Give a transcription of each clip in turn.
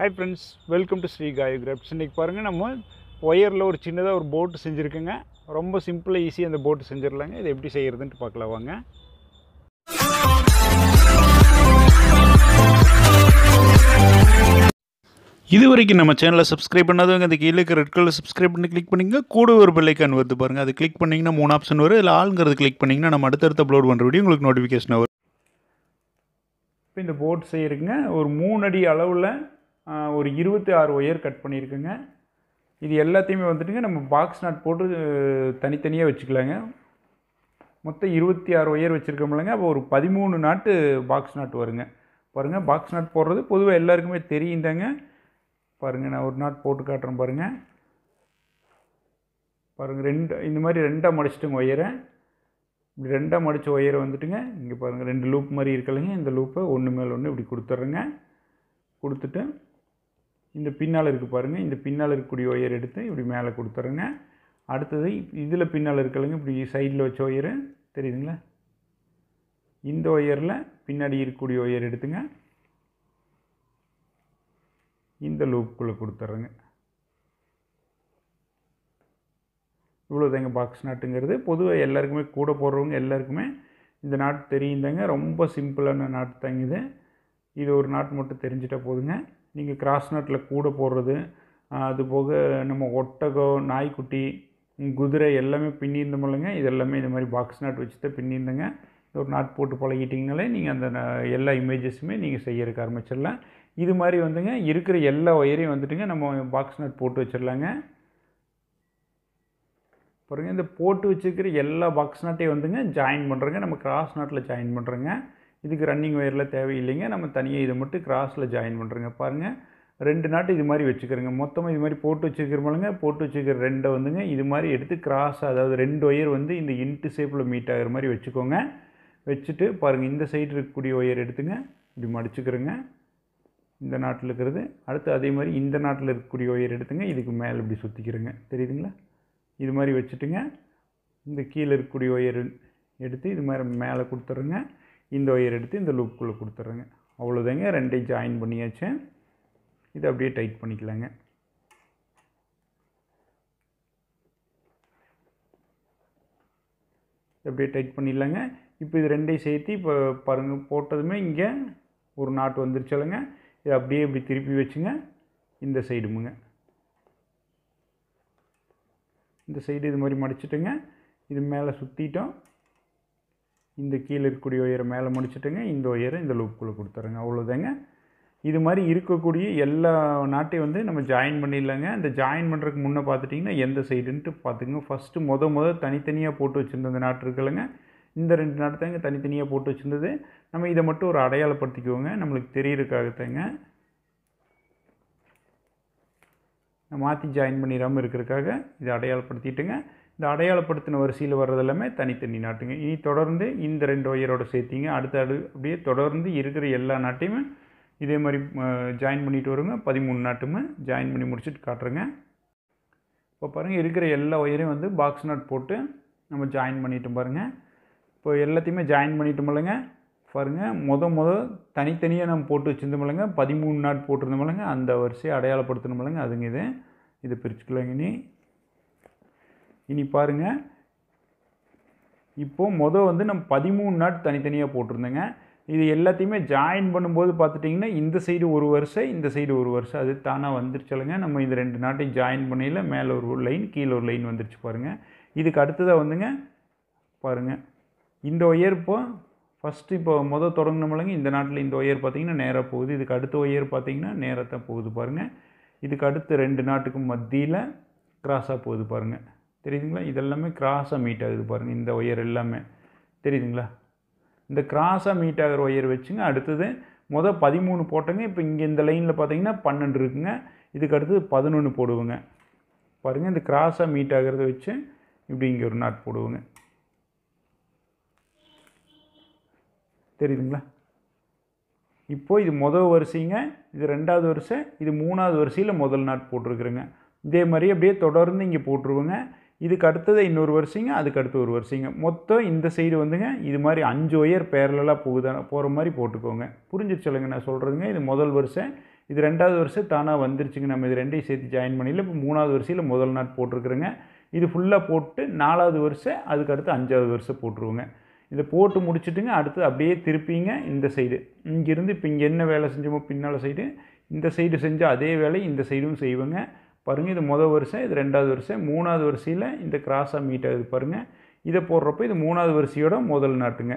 hi friends welcome to Sri Gayu crafts இன்றைக்கி பாருங்கள் நம்ம ஒயரில் ஒரு சின்னதாக ஒரு போட்டு செஞ்சுருக்கேங்க ரொம்ப சிம்பிளாக ஈஸியாக அந்த போட்டு செஞ்சிடலாங்க இதை எப்படி செய்கிறதுன்ட்டு பார்க்கலாம் வாங்க இது வரைக்கும் நம்ம சேனலை சப்ஸ்கிரைப் பண்ணாதவங்க அந்த கீழே இருக்க ரெட் கலர் சப்ஸ்கிரைப் பண்ணி கிளிக் பண்ணிங்க கூட ஒரு பெல்லைக்கான் வருது பாருங்கள் அது கிளிக் பண்ணிங்கன்னா மூணு ஆப்ஷன் வரும் இதில் ஆளுங்கிறது கிளிக் பண்ணிங்கன்னா நம்ம அடுத்தடுத்து அப்லோட் பண்ணுற வீடியோ உங்களுக்கு நோட்டிஃபிகேஷன் வரும் இப்போ இந்த போட் செய்யறதுங்க ஒரு மூணு அடி அளவில் ஒரு இருபத்தி ஆறு ஒயர் கட் பண்ணியிருக்குங்க இது எல்லாத்தையுமே வந்துட்டுங்க நம்ம பாக்ஸ் நாட் போட்டு அஹ், தனித்தனியாக வச்சுக்கலாங்க மொத்தம் இருபத்தி ஆறு ஒயர் வச்சுருக்கோம்லங்க அப்போ ஒரு பதிமூணு நாட்டு பாக்ஸ் நாட் வருங்க பாருங்கள் பாக்ஸ் நாட் போடுறது பொதுவாக எல்லாருக்குமே தெரியும் தாங்க பாருங்கள் நான் ஒரு நாட் போட்டு காட்டுறேன் பாருங்கள் பாருங்கள் ரெண்டு இந்த மாதிரி ரெண்டாக மடிச்சிட்டுங்க ஒயரை இப்படி ரெண்டாக மடித்த ஒயரை வந்துட்டுங்க இங்கே பாருங்கள் ரெண்டு லூப் மாதிரி இருக்கலைங்க இந்த லூப்பை ஒன்று மேலே ஒன்று இப்படி கொடுத்துட்றேங்க கொடுத்துட்டு இந்த பின்னால் இருக்குது பாருங்கள் இந்த பின்னால் இருக்கக்கூடிய ஒயர் எடுத்து இப்படி மேலே கொடுத்துட்றேங்க அடுத்தது இதில் பின்னால் இருக்கலைங்க இப்படி சைடில் வச்ச ஒயரு தெரியுதுங்களா இந்த ஒயரில் பின்னாடி இருக்கக்கூடிய ஒயர் எடுத்துங்க இந்த லூப்புக்குள்ளே கொடுத்துட்றேங்க இவ்வளோதாங்க பாக்ஸ் நாட்டுங்கிறது பொதுவாக எல்லாருக்குமே கூட போடுறவங்க எல்லாருக்குமே இந்த நாட்டு தெரியும் தாங்க ரொம்ப சிம்பிளான நாட்டு தாங்க இது இது ஒரு நாட்டு மட்டும் தெரிஞ்சிட்டா போதுங்க நீங்கள் கிராஸ் நாட்டில் கூட போடுறது ஆஹ், அது போக நம்ம ஒட்டகம் நாய்க்குட்டி ம், குதிரை எல்லாமே பின்னியிருந்தோமில்லைங்க இது எல்லாமே இந்த மாதிரி பாக்ஸ் நாட் வச்சு தான் பின்னியிருந்தேங்க ஒரு நாட் போட்டு பழகிட்டிங்கனாலே நீங்கள் அந்த ந- எல்லா இமேஜஸுமே நீங்கள் செய்யறதுக்கு ஆரம்பிச்சிடலாம் இது மாதிரி வந்துங்க இருக்கிற எல்லா ஒயரையும் வந்துட்டுங்க நம்ம பாக்ஸ் நாட் போட்டு வச்சிடலாங்க பாருங்க இந்த போட்டு வச்சுருக்கிற எல்லா பாக்ஸ் நாட்டையும் வந்துங்க ஜாயின் பண்ணுறோங்க நம்ம கிராஸ் நாட்டில் ஜாயின் பண்ணுறோங்க இதுக்கு ரன்னிங் ஒயரில் தேவையில்லைங்க நம்ம தனியாக இதை மட்டும் கிராஸில் ஜாயின் பண்ணுறோங்க பாருங்கள் ரெண்டு நாட்டு இது மாதிரி வச்சுக்கிறோங்க மொத்தமாக இது மாதிரி போட்டு வச்சுக்கிறோமில்லங்க போட்டு வச்சுக்கிற ரெண்டை வந்துங்க இது மாதிரி எடுத்து கிராஸ் அதாவது ரெண்டு ஒயர் வந்து இந்த இன்ட்டு ஷேப்பில் மீட் ஆகிற மாதிரி வச்சுக்கோங்க வச்சுட்டு பாருங்கள் இந்த சைடு இருக்கக்கூடிய ஒயர் எடுத்துங்க இப்படி மடிச்சுக்கிறோங்க இந்த நாட்டில் இருக்கிறது அடுத்து அதே மாதிரி இந்த நாட்டில் இருக்கக்கூடிய ஒயர் எடுத்துங்க இதுக்கு மேலே இப்படி சுற்றிக்கிறோங்க தெரியுதுங்களா இது மாதிரி வச்சுட்டுங்க இந்த கீழே இருக்கக்கூடிய ஒயர் எடுத்து இது மாதிரி மேலே கொடுத்துட்றேங்க இந்த ஒயர் எடுத்து இந்த லூப்புக்குள்ளே கொடுத்துட்றேங்க அவ்வளோதாங்க ரெண்டையும் ஜாயின் பண்ணியாச்சு இதை அப்படியே டைட் பண்ணிக்கலாங்க இதை அப்படியே டைட் பண்ணிடலாங்க இப்போ இது ரெண்டையும் சேர்த்து இப்போ பாருங்கள் போட்டதுமே இங்கே ஒரு நாட்டு வந்துருச்சலங்க இதை அப்படியே இப்படி திருப்பி வச்சுங்க இந்த சைடுமுங்க இந்த சைடு இது மாதிரி மடிச்சிட்டுங்க இது மேலே சுற்றிட்டோம் இந்த கீழே இருக்கக்கூடிய ஒயரை மேலே முடிச்சிட்டுங்க இந்த ஒயரை இந்த லூப்புக்குள்ளே கொடுத்துறேங்க அவ்வளோதாங்க இது மாதிரி இருக்கக்கூடிய எல்லா நாட்டையும் வந்து நம்ம ஜாயின் பண்ணிடலாங்க இந்த ஜாயின் பண்ணுறதுக்கு முன்னே பார்த்துட்டிங்கன்னா எந்த சைடுன்ட்டு பார்த்துங்க ஃபஸ்ட்டு முத முத தனித்தனியாக போட்டு வச்சுருந்த அந்த நாட்டு இருக்குல்லங்க இந்த ரெண்டு நாட்டு தாங்க தனித்தனியாக போட்டு வச்சுருந்தது நம்ம இதை மட்டும் ஒரு அடையாளப்படுத்திக்குவோங்க நம்மளுக்கு தெரியறதுக்காகத்தாங்க நான் மாற்றி ஜாயின் பண்ணிடாமல் இருக்கிறதுக்காக இதை அடையாளப்படுத்திட்டுங்க இந்த அடையாளப்படுத்தின வரிசையில் வர்றது எல்லாமே தனித்தனி நாட்டுங்க இனி தொடர்ந்து இந்த ரெண்டு ஒயரோட சேர்த்திங்க அடுத்த அடு அப்படியே தொடர்ந்து இருக்கிற எல்லா நாட்டையுமே இதே மாதிரி ஜாயின் பண்ணிட்டு வருங்க பதிமூணு நாட்டுமே ஜாயின் பண்ணி முடிச்சுட்டு காட்டுறேங்க இப்போ பாருங்கள் இருக்கிற எல்லா ஒயரையும் வந்து பாக்ஸ் நாட் போட்டு நம்ம ஜாயின் பண்ணிட்டோம் பாருங்கள் இப்போ எல்லாத்தையுமே ஜாயின் பண்ணிட்டோமில்லங்க பாருங்கள் முத முத தனித்தனியாக நம்ம போட்டு வச்சுருந்தோமில்லங்க பதிமூணு நாட் போட்டிருந்தோமில்லங்க அந்த வரிசையை அடையாளப்படுத்தணுமில்லங்க அதுங்க இது இதை பிரிச்சுக்கலாங்க இனி இனி பாருங்கள் இப்போது மொதல் வந்து நம்ம பதிமூணு நாட் தனித்தனியாக போட்டிருந்தேங்க இது எல்லாத்தையுமே ஜாயின் பண்ணும்போது பார்த்துட்டிங்கன்னா இந்த சைடு ஒரு வருஷம் இந்த சைடு ஒரு வருஷம் அது தானாக வந்துருச்சுலங்க நம்ம இந்த ரெண்டு நாட்டையும் ஜாயின் பண்ணையில் மேலே ஒரு லைன் கீழே ஒரு லைன் வந்துருச்சு பாருங்கள் இதுக்கு அடுத்ததாக வந்துங்க பாருங்கள் இந்த ஒயர் இப்போ ஃபஸ்ட்டு இப்போ மொதல் தொடங்கினோம்லங்க இந்த நாட்டில் இந்த ஒயர் பார்த்தீங்கன்னா நேராக போகுது இதுக்கு அடுத்த ஒயர் பார்த்தீங்கன்னா நேராக தான் போகுது பாருங்கள் இதுக்கு அடுத்த ரெண்டு நாட்டுக்கும் மத்தியில் கிராஸாக போகுது பாருங்கள் தெரியுதுங்களா இதெல்லாமே கிராஸாக மீட் ஆகுது பாருங்கள் இந்த ஒயர் எல்லாமே தெரியுதுங்களா இந்த கிராஸாக மீட் ஆகிற ஒயர் வச்சுங்க அடுத்தது மொதல் பதிமூணு போட்டோங்க இப்போ இங்கே இந்த லைனில் பார்த்தீங்கன்னா பன்னெண்டு இருக்குங்க இதுக்கு அடுத்தது பதினொன்று போடுவோங்க பாருங்கள் இந்த கிராஸாக மீட் ஆகிறத வச்சு இப்படி இங்கே ஒரு நாட் போடுவோங்க தெரியுதுங்களா இப்போ இது மொதல் வரிசைங்க இது ரெண்டாவது வரிசை இது மூணாவது வரிசையில் முதல் நாட் போட்டிருக்குறேங்க இதே மாதிரி அப்படியே தொடர்ந்து இங்கே போட்டுருவோங்க இதுக்கு அடுத்தது இன்னொரு வரிசைங்க அதுக்கு அடுத்து ஒரு வரிசைங்க மொத்தம் இந்த சைடு வந்துங்க இது மாதிரி அஞ்சு ஒயர் பேரலாக போகுதா போகிற மாதிரி போட்டுக்கோங்க புரிஞ்சிருச்சுலங்க நான் சொல்கிறதுங்க இது முதல் வரிசை இது ரெண்டாவது வருஷம் தானாக வந்துருச்சுங்க நம்ம இது ரெண்டையும் சேர்த்து ஜாயின் பண்ணியில் இப்போ மூணாவது வருஷத்தில் முதல் நாட் போட்டிருக்கிறேங்க இது ஃபுல்லாக போட்டு நாலாவது வருஷம் அதுக்கு அடுத்து அஞ்சாவது வருஷம் போட்டுருவோங்க இதை போட்டு முடிச்சுட்டுங்க அடுத்து அப்படியே திருப்பிங்க இந்த சைடு இங்கேருந்து இப்போ இங்கே என்ன வேலை செஞ்சோமோ பின்னால் சைடு இந்த சைடு செஞ்ச அதே வேலை இந்த சைடும் செய்வோங்க பாருங்கள் இது மொதல் வருஷம் இது ரெண்டாவது வருஷம் மூணாவது வரிசையில் இந்த கிராஸாக மீட் ஆகுது பாருங்கள் இதை போடுறப்ப இது மூணாவது வரிசையோட முதல் நாட்டுங்க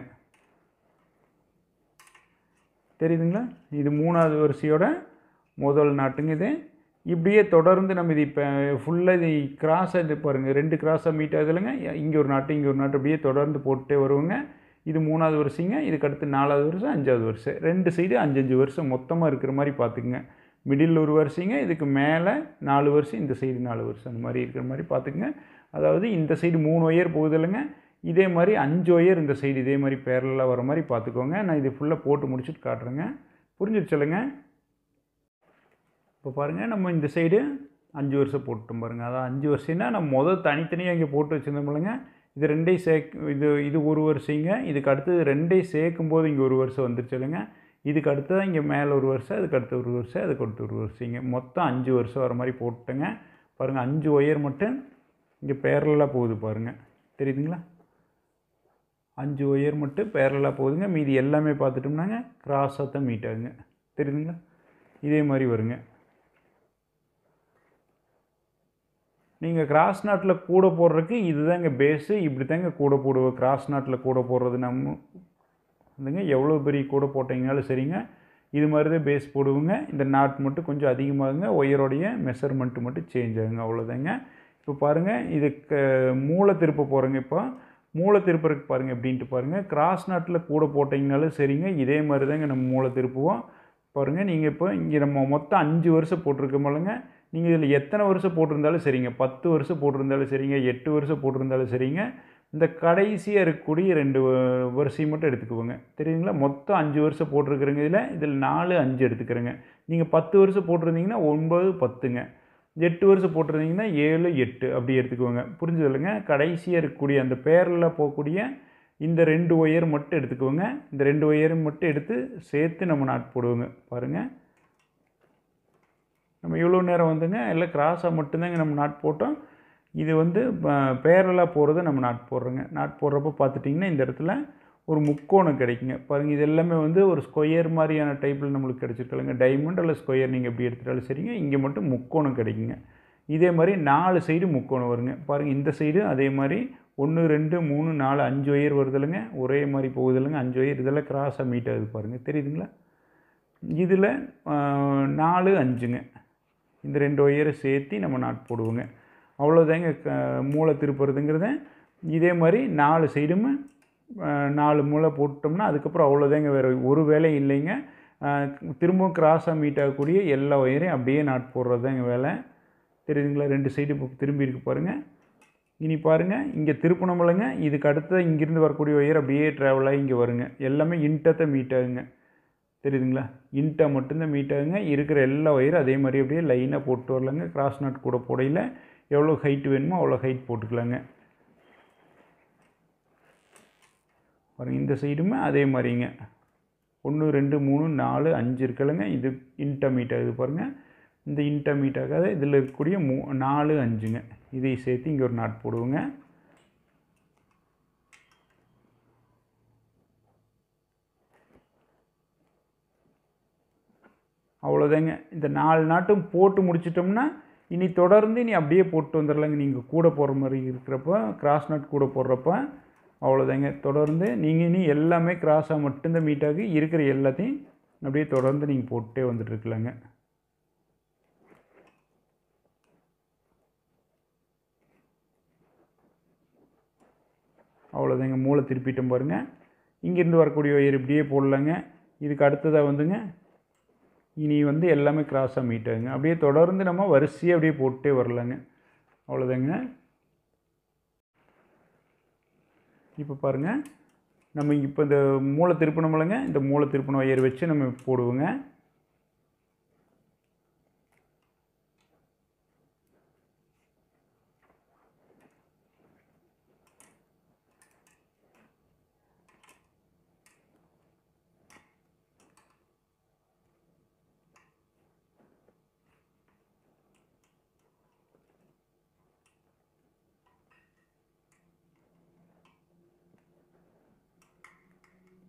தெரியுதுங்களா இது மூணாவது வரிசையோட முதல் நாட்டுங்க இது இப்படியே தொடர்ந்து நம்ம இது இப்போ ஃபுல்லாக இது கிராஸாக இது பாருங்கள் ரெண்டு கிராஸாக மீட் ஆகுது இல்லைங்க இங்கே ஒரு நாட்டு இங்கே ஒரு நாட்டு அப்படியே தொடர்ந்து போட்டுட்டே வருவோங்க இது மூணாவது வருஷங்க இதுக்கு அடுத்து நாலாவது வருஷம் அஞ்சாவது வருஷம் ரெண்டு சைடு அஞ்சஞ்சு வருஷம் மொத்தமாக இருக்கிற மாதிரி பார்த்துக்குங்க மிடில் ஒரு வருஷங்க இதுக்கு மேலே நாலு வருஷம் இந்த சைடு நாலு வருஷம் அந்த மாதிரி இருக்கிற மாதிரி பார்த்துக்குங்க அதாவது இந்த சைடு மூணு ஒயர் போகுது இல்லைங்க இதே மாதிரி அஞ்சு ஒயர் இந்த சைடு இதே மாதிரி பேரலாக வர மாதிரி பார்த்துக்கோங்க நான் இது ஃபுல்லாக போட்டு முடிச்சுட்டு காட்டுறேங்க புரிஞ்சிருச்சு இல்லைங்க இப்போ பாருங்கள் நம்ம இந்த சைடு அஞ்சு வருஷம் போட்டோம் பாருங்கள் அதான் அஞ்சு வருஷம்னா நம்ம முதல் தனித்தனியாக இங்கே போட்டு வச்சுருந்தோம் இல்லைங்க இது ரெண்டையும் சேர்க் இது இது ஒரு வருஷங்க இதுக்கு அடுத்தது ரெண்டையும் சேர்க்கும் போது இங்கே ஒரு வருஷம் வந்துருச்சு இல்லைங்க இதுக்கு அடுத்தது இங்கே மேலே ஒரு வருஷம் அதுக்கு அடுத்து ஒரு வருஷம் அதுக்கு அடுத்து ஒரு வருஷங்க மொத்தம் அஞ்சு வருஷம் வர மாதிரி போட்டுங்க பாருங்கள் அஞ்சு ஒயர் மட்டும் இங்கே பேரலாக போகுது பாருங்கள் தெரியுதுங்களா அஞ்சு ஒயர் மட்டும் பேரலாக போகுதுங்க மீதி எல்லாமே பார்த்துட்டோம்னாங்க கிராஸாக தான் மீட் ஆகுங்க தெரியுதுங்களா இதே மாதிரி வருங்க நீங்கள் கிராஸ் நாட்டில் கூட போடுறதுக்கு இதுதாங்க பேஸு இப்படி தாங்க கூட போடுவோம் கிராஸ் நாட்டில் கூட போடுறது நம்ம வந்துங்க எவ்வளோ பெரிய கூட போட்டிங்கனாலும் சரிங்க இது மாதிரி தான் பேஸ் போடுவோங்க இந்த நாட் மட்டும் கொஞ்சம் அதிகமாகுங்க ஒயரோடைய மெஷர்மெண்ட்டு மட்டும் சேஞ்ச் ஆகுங்க அவ்வளோதாங்க இப்போ பாருங்கள் இதுக்கு மூளை திருப்ப போகிறோங்க இப்போ மூளை திருப்பறதுக்கு பாருங்கள் எப்படின்ட்டு பாருங்கள் கிராஸ் நாட்டில் கூட போட்டிங்கனாலும் சரிங்க இதே மாதிரி தாங்க நம்ம மூளை திருப்புவோம் பாருங்கள் நீங்கள் இப்போ இங்கே நம்ம மொத்தம் அஞ்சு வருஷம் போட்டிருக்கோமில்லங்க நீங்கள் இதில் எத்தனை வருஷம் போட்டிருந்தாலும் சரிங்க பத்து வருஷம் போட்டிருந்தாலும் சரிங்க எட்டு வருஷம் போட்டிருந்தாலும் சரிங்க இந்த கடைசியாக இருக்கக்கூடிய ரெண்டு வ- வரிசையை மட்டும் எடுத்துக்குவோங்க தெரியுங்களா மொத்தம் அஞ்சு வருஷம் போட்டிருக்கிறேங்க இதில் இதில் நாலு அஞ்சு எடுத்துக்கிறேங்க நீங்கள் பத்து வருஷம் போட்டிருந்தீங்கன்னா ஒன்பது பத்துங்க எட்டு வருஷம் போட்டிருந்தீங்கன்னா ஏழு எட்டு அப்படி எடுத்துக்குவோங்க புரிஞ்சுதுல்லைங்க கடைசியாக இருக்கக்கூடிய அந்த பேரில் போகக்கூடிய இந்த ரெண்டு ஒயர் மட்டும் எடுத்துக்குவோங்க இந்த ரெண்டு ஒயரும் மட்டும் எடுத்து சேர்த்து நம்ம நாட் போடுவோங்க பாருங்கள் நம்ம இவ்வளோ நேரம் வந்துங்க எல்லாம் கிராஸாக மட்டும்தாங்க நம்ம நாட் போட்டோம் இது வந்து பேரலாக போகிறத நம்ம நாட் போடுறோங்க நாட் போடுறப்ப பார்த்துட்டிங்கன்னா இந்த இடத்துல ஒரு முக்கோணம் கிடைக்குங்க பாருங்கள் இது எல்லாமே வந்து ஒரு ஸ்கொயர் மாதிரியான டைப்பில் நம்மளுக்கு கிடச்சிருக்கலங்க டைமண்ட் அல்ல ஸ்கொயர் நீங்கள் எப்படி எடுத்துட்டாலும் சரிங்க இங்கே மட்டும் முக்கோணம் கிடைக்குங்க இதே மாதிரி நாலு சைடு முக்கோணம் வருங்க பாருங்கள் இந்த சைடு அதே மாதிரி ஒன்று ரெண்டு மூணு நாலு அஞ்சு ஒயர் வருதுல்லைங்க ஒரே மாதிரி போகுது இல்லைங்க அஞ்சு ஒயர் இதெல்லாம் கிராஸாக மீட் ஆகுது பாருங்கள் தெரியுதுங்களா இதில் நாலு அஞ்சுங்க இந்த ரெண்டு ஒயரை சேர்த்து நம்ம நாட் போடுவோங்க அவ்வளோதாங்க க மூளை திருப்புறதுங்கிறத இதே மாதிரி நாலு சைடும் நாலு மூளை போட்டோம்னா அதுக்கப்புறம் அவ்வளோதாங்க வேறு ஒரு வேலையும் இல்லைங்க அஹ், திரும்பவும் கிராஸாக மீட் ஆகக்கூடிய எல்லா ஒயரையும் அப்படியே நாட் போடுறது தான் எங்கள் வேலை தெரியுதுங்களா ரெண்டு சைடு இப்போ திரும்பி இருக்கு பாருங்கள் இனி பாருங்கள் இங்கே திருப்பணம் இல்லைங்க இதுக்கு அடுத்த இங்கேருந்து வரக்கூடிய ஒயர் அப்படியே ட்ராவல் ஆகி இங்கே வருங்க எல்லாமே இன்ட்டத்தை மீட் ஆகுங்க தெரியுதுங்களா இன்ட்டாக மட்டும்தான் மீட் ஆகுங்க இருக்கிற எல்லா ஒயரும் அதே மாதிரி அப்படியே லைனாக போட்டு வரலாங்க கிராஸ் நட் கூட போடையில் எவ்வளோ ஹைட் வேணுமோ அவ்வளோ ஹைட் போட்டுக்கலாங்க பாருங்க இந்த சைடுமே அதே மாதிரிங்க ஒன்று ரெண்டு மூணு நாலு அஞ்சு இருக்கலைங்க இது இன்ட்டா மீட் ஆகுது பாருங்கள் இந்த இன்ட்டா மீட் ஆகாத இதில் இருக்கக்கூடிய மூ நாலு அஞ்சுங்க இதை சேர்த்து இங்கே ஒரு நாட் போடுவோங்க அவ்வளோதாங்க இந்த நாலு நாட்டும் போட்டு முடிச்சிட்டோம்னா இனி தொடர்ந்து இனி அப்படியே போட்டு வந்துடலாங்க நீங்கள் கூட போடுற மாதிரி இருக்கிறப்ப கிராஸ் நட் கூட போடுறப்ப அவ்வளோதாங்க தொடர்ந்து நீங்கள் இனி எல்லாமே கிராஸாக மட்டும்தான் மீட் ஆகி இருக்கிற எல்லாத்தையும் அப்படியே தொடர்ந்து நீங்கள் போட்டே வந்துட்டு இருக்கலாங்க அவ்வளோதாங்க மூளை திருப்பிட்டோம் பாருங்கள் இங்கேருந்து வரக்கூடிய ஒயர் இப்படியே போடலாங்க இதுக்கு அடுத்ததாக வந்துங்க இனி வந்து எல்லாமே கிராஸாக மீட் ஆகுங்க அப்படியே தொடர்ந்து நம்ம வரிசையாக அப்படியே போட்டே வரலாங்க அவ்வளோதாங்க இப்போ பாருங்கள் நம்ம இப்போ இந்த மூளை திருப்பணமில்லைங்க இந்த மூளை திருப்பணம் ஒயர் வச்சு நம்ம போடுவோங்க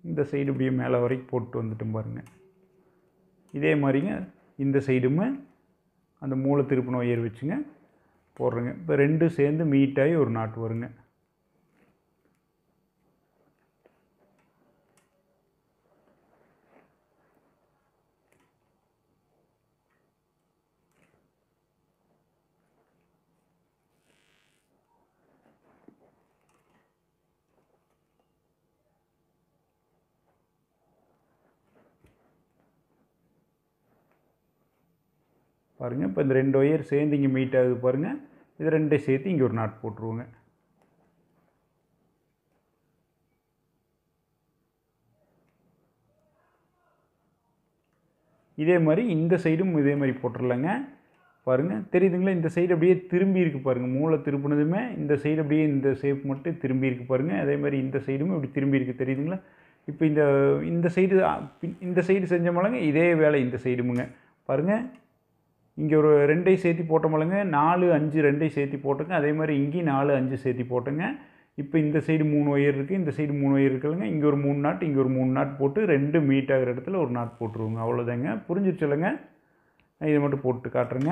இந்த சைடு இப்படியே மேலே வரைக்கும் போட்டு வந்துட்டும் பாருங்கள் இதே மாதிரிங்க இந்த சைடுமே அந்த மூளை திருப்பின ஒயர் வச்சுங்க போடுறேங்க இப்போ ரெண்டும் சேர்ந்து மீட் ஆகி ஒரு நாட்டு வருங்க பாருங்கள் இப்போ இந்த ரெண்டு ஒயர் சேர்ந்து இங்கே மீட் ஆகுது பாருங்கள் இது ரெண்டையும் சேர்த்து இங்கே ஒரு நாட் போட்டுருவோங்க இதே மாதிரி இந்த சைடும் இதே மாதிரி போட்டுடலாங்க பாருங்கள் தெரியுதுங்களா இந்த சைடு அப்படியே திரும்பி இருக்கு பாருங்கள் மூளை திருப்பினதுமே இந்த சைடு அப்படியே இந்த ஷேப் மட்டும் திரும்பி இருக்கு பாருங்கள் அதே மாதிரி இந்த சைடும் இப்படி திரும்பி இருக்கு தெரியுதுங்களா இப்போ இந்த இந்த சைடு இந்த சைடு செஞ்ச மலங்க இதே வேலை இந்த சைடுமுங்க பாருங்கள் இங்கே ஒரு ரெண்டையும் சேர்த்து போட்டோமலங்க நாலு அஞ்சு ரெண்டையும் சேர்த்து போட்டுங்க அதே மாதிரி இங்கேயும் நாலு அஞ்சு சேர்த்து போட்டுங்க இப்போ இந்த சைடு மூணு ஒயர் இருக்குது இந்த சைடு மூணு ஒயர் இருக்குல்லங்க இங்கே ஒரு மூணு நாட் இங்கே ஒரு மூணு நாட் போட்டு ரெண்டு மீட் ஆகிற இடத்துல ஒரு நாட் போட்டுருவோங்க அவ்வளோதாங்க புரிஞ்சிருச்சுலங்க நான் இதை மட்டும் போட்டு காட்டுறேங்க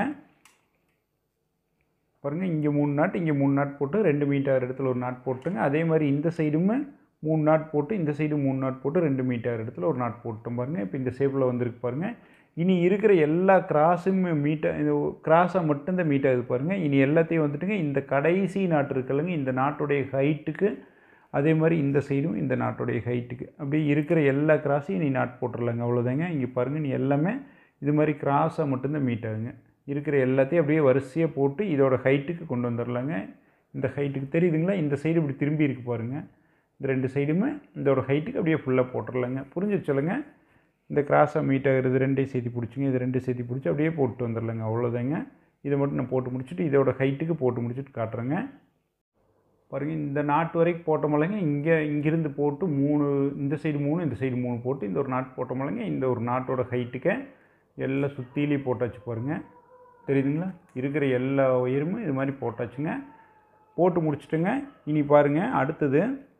பாருங்கள் இங்கே மூணு நாட் இங்கே மூணு நாட் போட்டு ரெண்டு மீட் ஆகிற இடத்துல ஒரு நாட் போட்டுங்க அதே மாதிரி இந்த சைடுமே மூணு நாட் போட்டு இந்த சைடு மூணு நாட் போட்டு ரெண்டு மீட் ஆகிற இடத்துல ஒரு நாட் போட்டோம் பாருங்கள் இப்போ இந்த ஷேப்பில் வந்திருக்கு பாருங்கள் இனி இருக்கிற எல்லா கிராஸும் மீட்டாக இந்த கிராஸாக மட்டும்தான் மீட் ஆகுது பாருங்கள் இனி எல்லாத்தையும் வந்துட்டுங்க இந்த கடைசி நாட்டு இருக்குல்லங்க இந்த நாட்டுடைய ஹைட்டுக்கு அதே மாதிரி இந்த சைடும் இந்த நாட்டுடைய ஹைட்டுக்கு அப்படியே இருக்கிற எல்லா கிராஸையும் நீ நாட் போட்டுடலாங்க அவ்வளோதாங்க இங்கே பாருங்கள் நீ எல்லாமே இது மாதிரி கிராஸாக மட்டும்தான் மீட் ஆகுங்க இருக்கிற எல்லாத்தையும் அப்படியே வரிசையாக போட்டு இதோட ஹைட்டுக்கு கொண்டு வந்துடலாங்க இந்த ஹைட்டுக்கு தெரியுதுங்களா இந்த சைடு இப்படி திரும்பி இருக்கு பாருங்கள் இந்த ரெண்டு சைடுமே இதோட ஹைட்டுக்கு அப்படியே ஃபுல்லாக போட்டுடலாங்க புரிஞ்சிச்சு சொல்லுங்க இந்த கிராஸாக மீட் ஆகுறது ரெண்டையும் சேர்த்து பிடிச்சிங்க இது ரெண்டையும் சேர்த்து பிடிச்சி அப்படியே போட்டு வந்துடலாங்க அவ்வளோதாங்க இதை மட்டும் நான் போட்டு முடிச்சுட்டு இதோட ஹைட்டுக்கு போட்டு முடிச்சுட்டு காட்டுறேங்க பாருங்கள் இந்த நாட்டு வரைக்கும் போட்டோமலைங்க இங்கே இங்கிருந்து போட்டு மூணு இந்த சைடு மூணு இந்த சைடு மூணு போட்டு இந்த ஒரு நாட்டு போட்டோமலைங்க இந்த ஒரு நாட்டோட ஹைட்டுக்கு எல்லாம் சுற்றிலையும் போட்டாச்சு பாருங்கள் தெரியுதுங்களா இருக்கிற எல்லா ஒயருமே இது மாதிரி போட்டாச்சுங்க போட்டு முடிச்சுட்டுங்க இனி பாருங்கள் அடுத்தது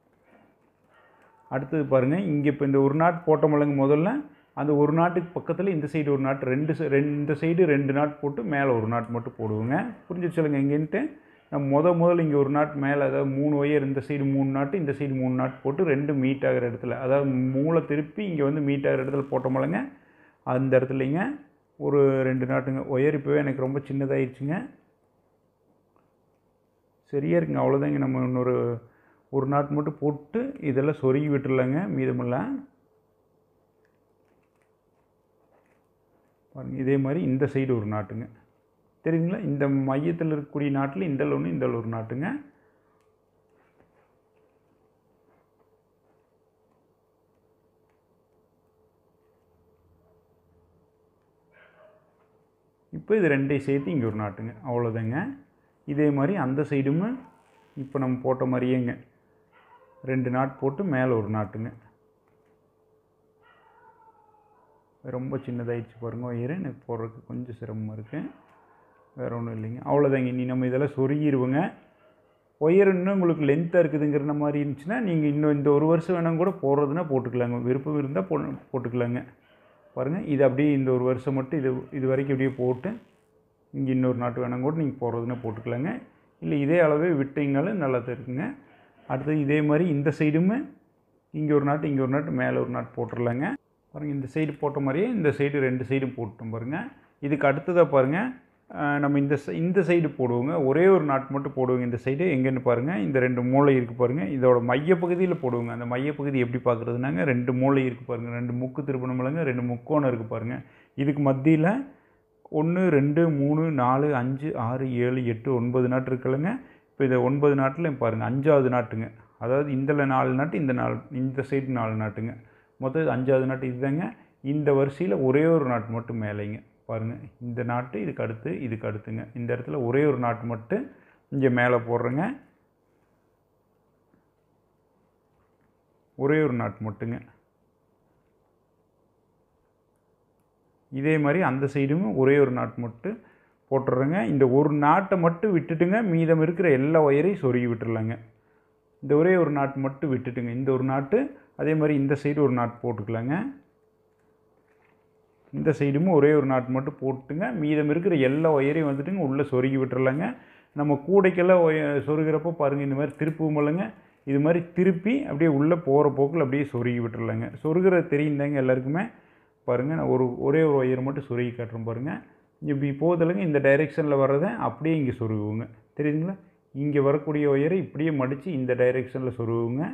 அடுத்தது பாருங்கள் இங்கே இப்போ இந்த ஒரு நாட் போட்டோமல்லங்க முதல்ல அந்த ஒரு நாட்டுக்கு பக்கத்தில் இந்த சைடு ஒரு நாட் ரெண்டு சை- ரெண்டு இந்த சைடு ரெண்டு நாட் போட்டு மேலே ஒரு நாட் மட்டும் போடுவோங்க புரிஞ்சிச்சு சொல்லுங்க இங்கேன்ட்டு நம்ம முத முதல்ல இங்கே ஒரு நாட் மேலே அதாவது மூணு ஒயர் இந்த சைடு மூணு நாட்டு இந்த சைடு மூணு நாட் போட்டு ரெண்டு மீட் ஆகிற இடத்துல அதாவது மூளை திருப்பி இங்கே வந்து மீட் ஆகிற இடத்துல போட்டோமல்லங்க அந்த இடத்துலைங்க ஒரு ரெண்டு நாட்டுங்க ஒயர் இப்போவே எனக்கு ரொம்ப சின்னதாயிருச்சுங்க சரியாக இருக்குங்க அவ்வளோதாங்க நம்ம இன்னொரு ஒரு நாட் மட்டும் போட்டு இதெல்லாம் சொருகி விட்டுறலாங்க மீதமெல்லாம் பாருங்க இதே மாதிரி இந்த சைடு ஒரு நாட்டுங்க தெரியுதுங்களா இந்த மையத்தில் இருக்கக்கூடிய நாட்டில் இந்த ஒன்று இந்த ஒரு நாட்டுங்க இப்போ இது ரெண்டையும் சேர்த்து இங்கே ஒரு நாட்டுங்க அவ்வளோதாங்க இதே மாதிரி அந்த சைடுமே இப்போ நம்ம போட்ட மாதிரியேங்க ரெண்டு நாட் போட்டு மேலே ஒரு நாட்டுங்க ரொம்ப சின்னதாயிடுச்சு பாருங்க ஒயர் எனக்கு போடுறதுக்கு கொஞ்சம் சிரமமாக இருக்குது வேறு ஒன்றும் இல்லைங்க அவ்வளோதாங்க இனி நம்ம இதெல்லாம் சொருகிடுவோங்க ஒயர் இன்னும் உங்களுக்கு லென்த்தாக இருக்குதுங்கிற மாதிரி இருந்துச்சுன்னா நீங்கள் இன்னும் இந்த ஒரு வருஷம் வேணாம் கூட போடுறதுனா போட்டுக்கலாங்க விருப்பம் இருந்தால் போ போட்டுக்கலாங்க பாருங்கள் இது அப்படியே இந்த ஒரு வருஷம் மட்டும் இது இது வரைக்கும் அப்படியே போட்டு இங்கே இன்னொரு நாட்டு வேணாம் கூட நீங்கள் போடுறதுனா போட்டுக்கலாங்க இல்லை இதே அளவே விட்டீங்கனாலும் நல்லா தான் இருக்குங்க அடுத்தது இதே மாதிரி இந்த சைடுமே இங்கே ஒரு நாட்டு இங்கே ஒரு நாட்டு மேலே ஒரு நாட்டு போட்டுடலாங்க பாருங்கள் இந்த சைடு போட்ட மாதிரியே இந்த சைடு ரெண்டு சைடும் போட்டோம் பாருங்கள் இதுக்கு அடுத்ததாக பாருங்கள் அஹ், நம்ம இந்த சை- இந்த சைடு போடுவோங்க ஒரே ஒரு நாட் மட்டும் போடுவோங்க இந்த சைடு எங்கேன்னு பாருங்கள் இந்த ரெண்டு மூளை இருக்குது பாருங்கள் இதோட மையப்பகுதியில் போடுவோங்க அந்த மையப்பகுதி எப்படி பார்க்குறதுனாங்க ரெண்டு மூளை இருக்குது பாருங்கள் ரெண்டு முக்கு திருப்பணமில்லைங்க ரெண்டு முக்கோணம் இருக்குது பாருங்கள் இதுக்கு மத்தியில் ஒன்று ரெண்டு மூணு நாலு அஞ்சு ஆறு ஏழு எட்டு ஒன்பது நாட்டு இருக்குல்லங்க இப்போ இதை ஒன்பது நாட்டில் பாருங்கள் அஞ்சாவது நாட்டுங்க அதாவது இதில் நாலு நாட்டு இந்த நாலு இந்த சைடு நாலு நாட்டுங்க மொத்தம் இது அஞ்சாவது நாட்டு இதுதாங்க இந்த வரிசையில் ஒரே ஒரு நாட்டு மட்டும் மேலேங்க பாருங்கள் இந்த நாட்டு இதுக்கு அடுத்து இதுக்கு அடுத்துங்க இந்த இடத்துல ஒரே ஒரு நாட்டு மட்டும் இங்கே மேலே போடுறேங்க ஒரே ஒரு நாட்டு மட்டுங்க இதே மாதிரி அந்த சைடும் ஒரே ஒரு நாட் மட்டும் போட்டுடுறேங்க இந்த ஒரு நாட்டை மட்டும் விட்டுட்டுங்க மீதம் இருக்கிற எல்லா ஒயரையும் சொருகி விட்டுறலாங்க இந்த ஒரே ஒரு நாட் மட்டும் விட்டுட்டுங்க இந்த ஒரு நாட்டு அதே மாதிரி இந்த சைடு ஒரு நாட் போட்டுக்கலாங்க இந்த சைடும் ஒரே ஒரு நாட் மட்டும் போட்டுங்க மீதம் இருக்கிற எல்லா ஒயரையும் வந்துட்டுங்க உள்ளே சொருகி விட்டுறலாங்க நம்ம கூடைக்கெல்லாம் ஒய சொருகிறப்போ பாருங்கள் இந்த மாதிரி திருப்பவும் இல்லைங்க இது மாதிரி திருப்பி அப்படியே உள்ளே போகிற போக்கில் அப்படியே சொருகி விட்டுறலாங்க சொருகிறது தெரியுந்தாங்க எல்லாருக்குமே பாருங்கள் நான் ஒரு ஒரே ஒரு ஒயர் மட்டும் சொருகி காட்டுறேன் பாருங்கள் இப்படி போதில்லைங்க இந்த டைரெக்ஷனில் வர்றதை அப்படியே இங்கே சொருகுவோங்க தெரியுதுங்களா இங்கே வரக்கூடிய ஒயரை இப்படியே மடித்து இந்த டைரெக்ஷனில் சொருகுங்க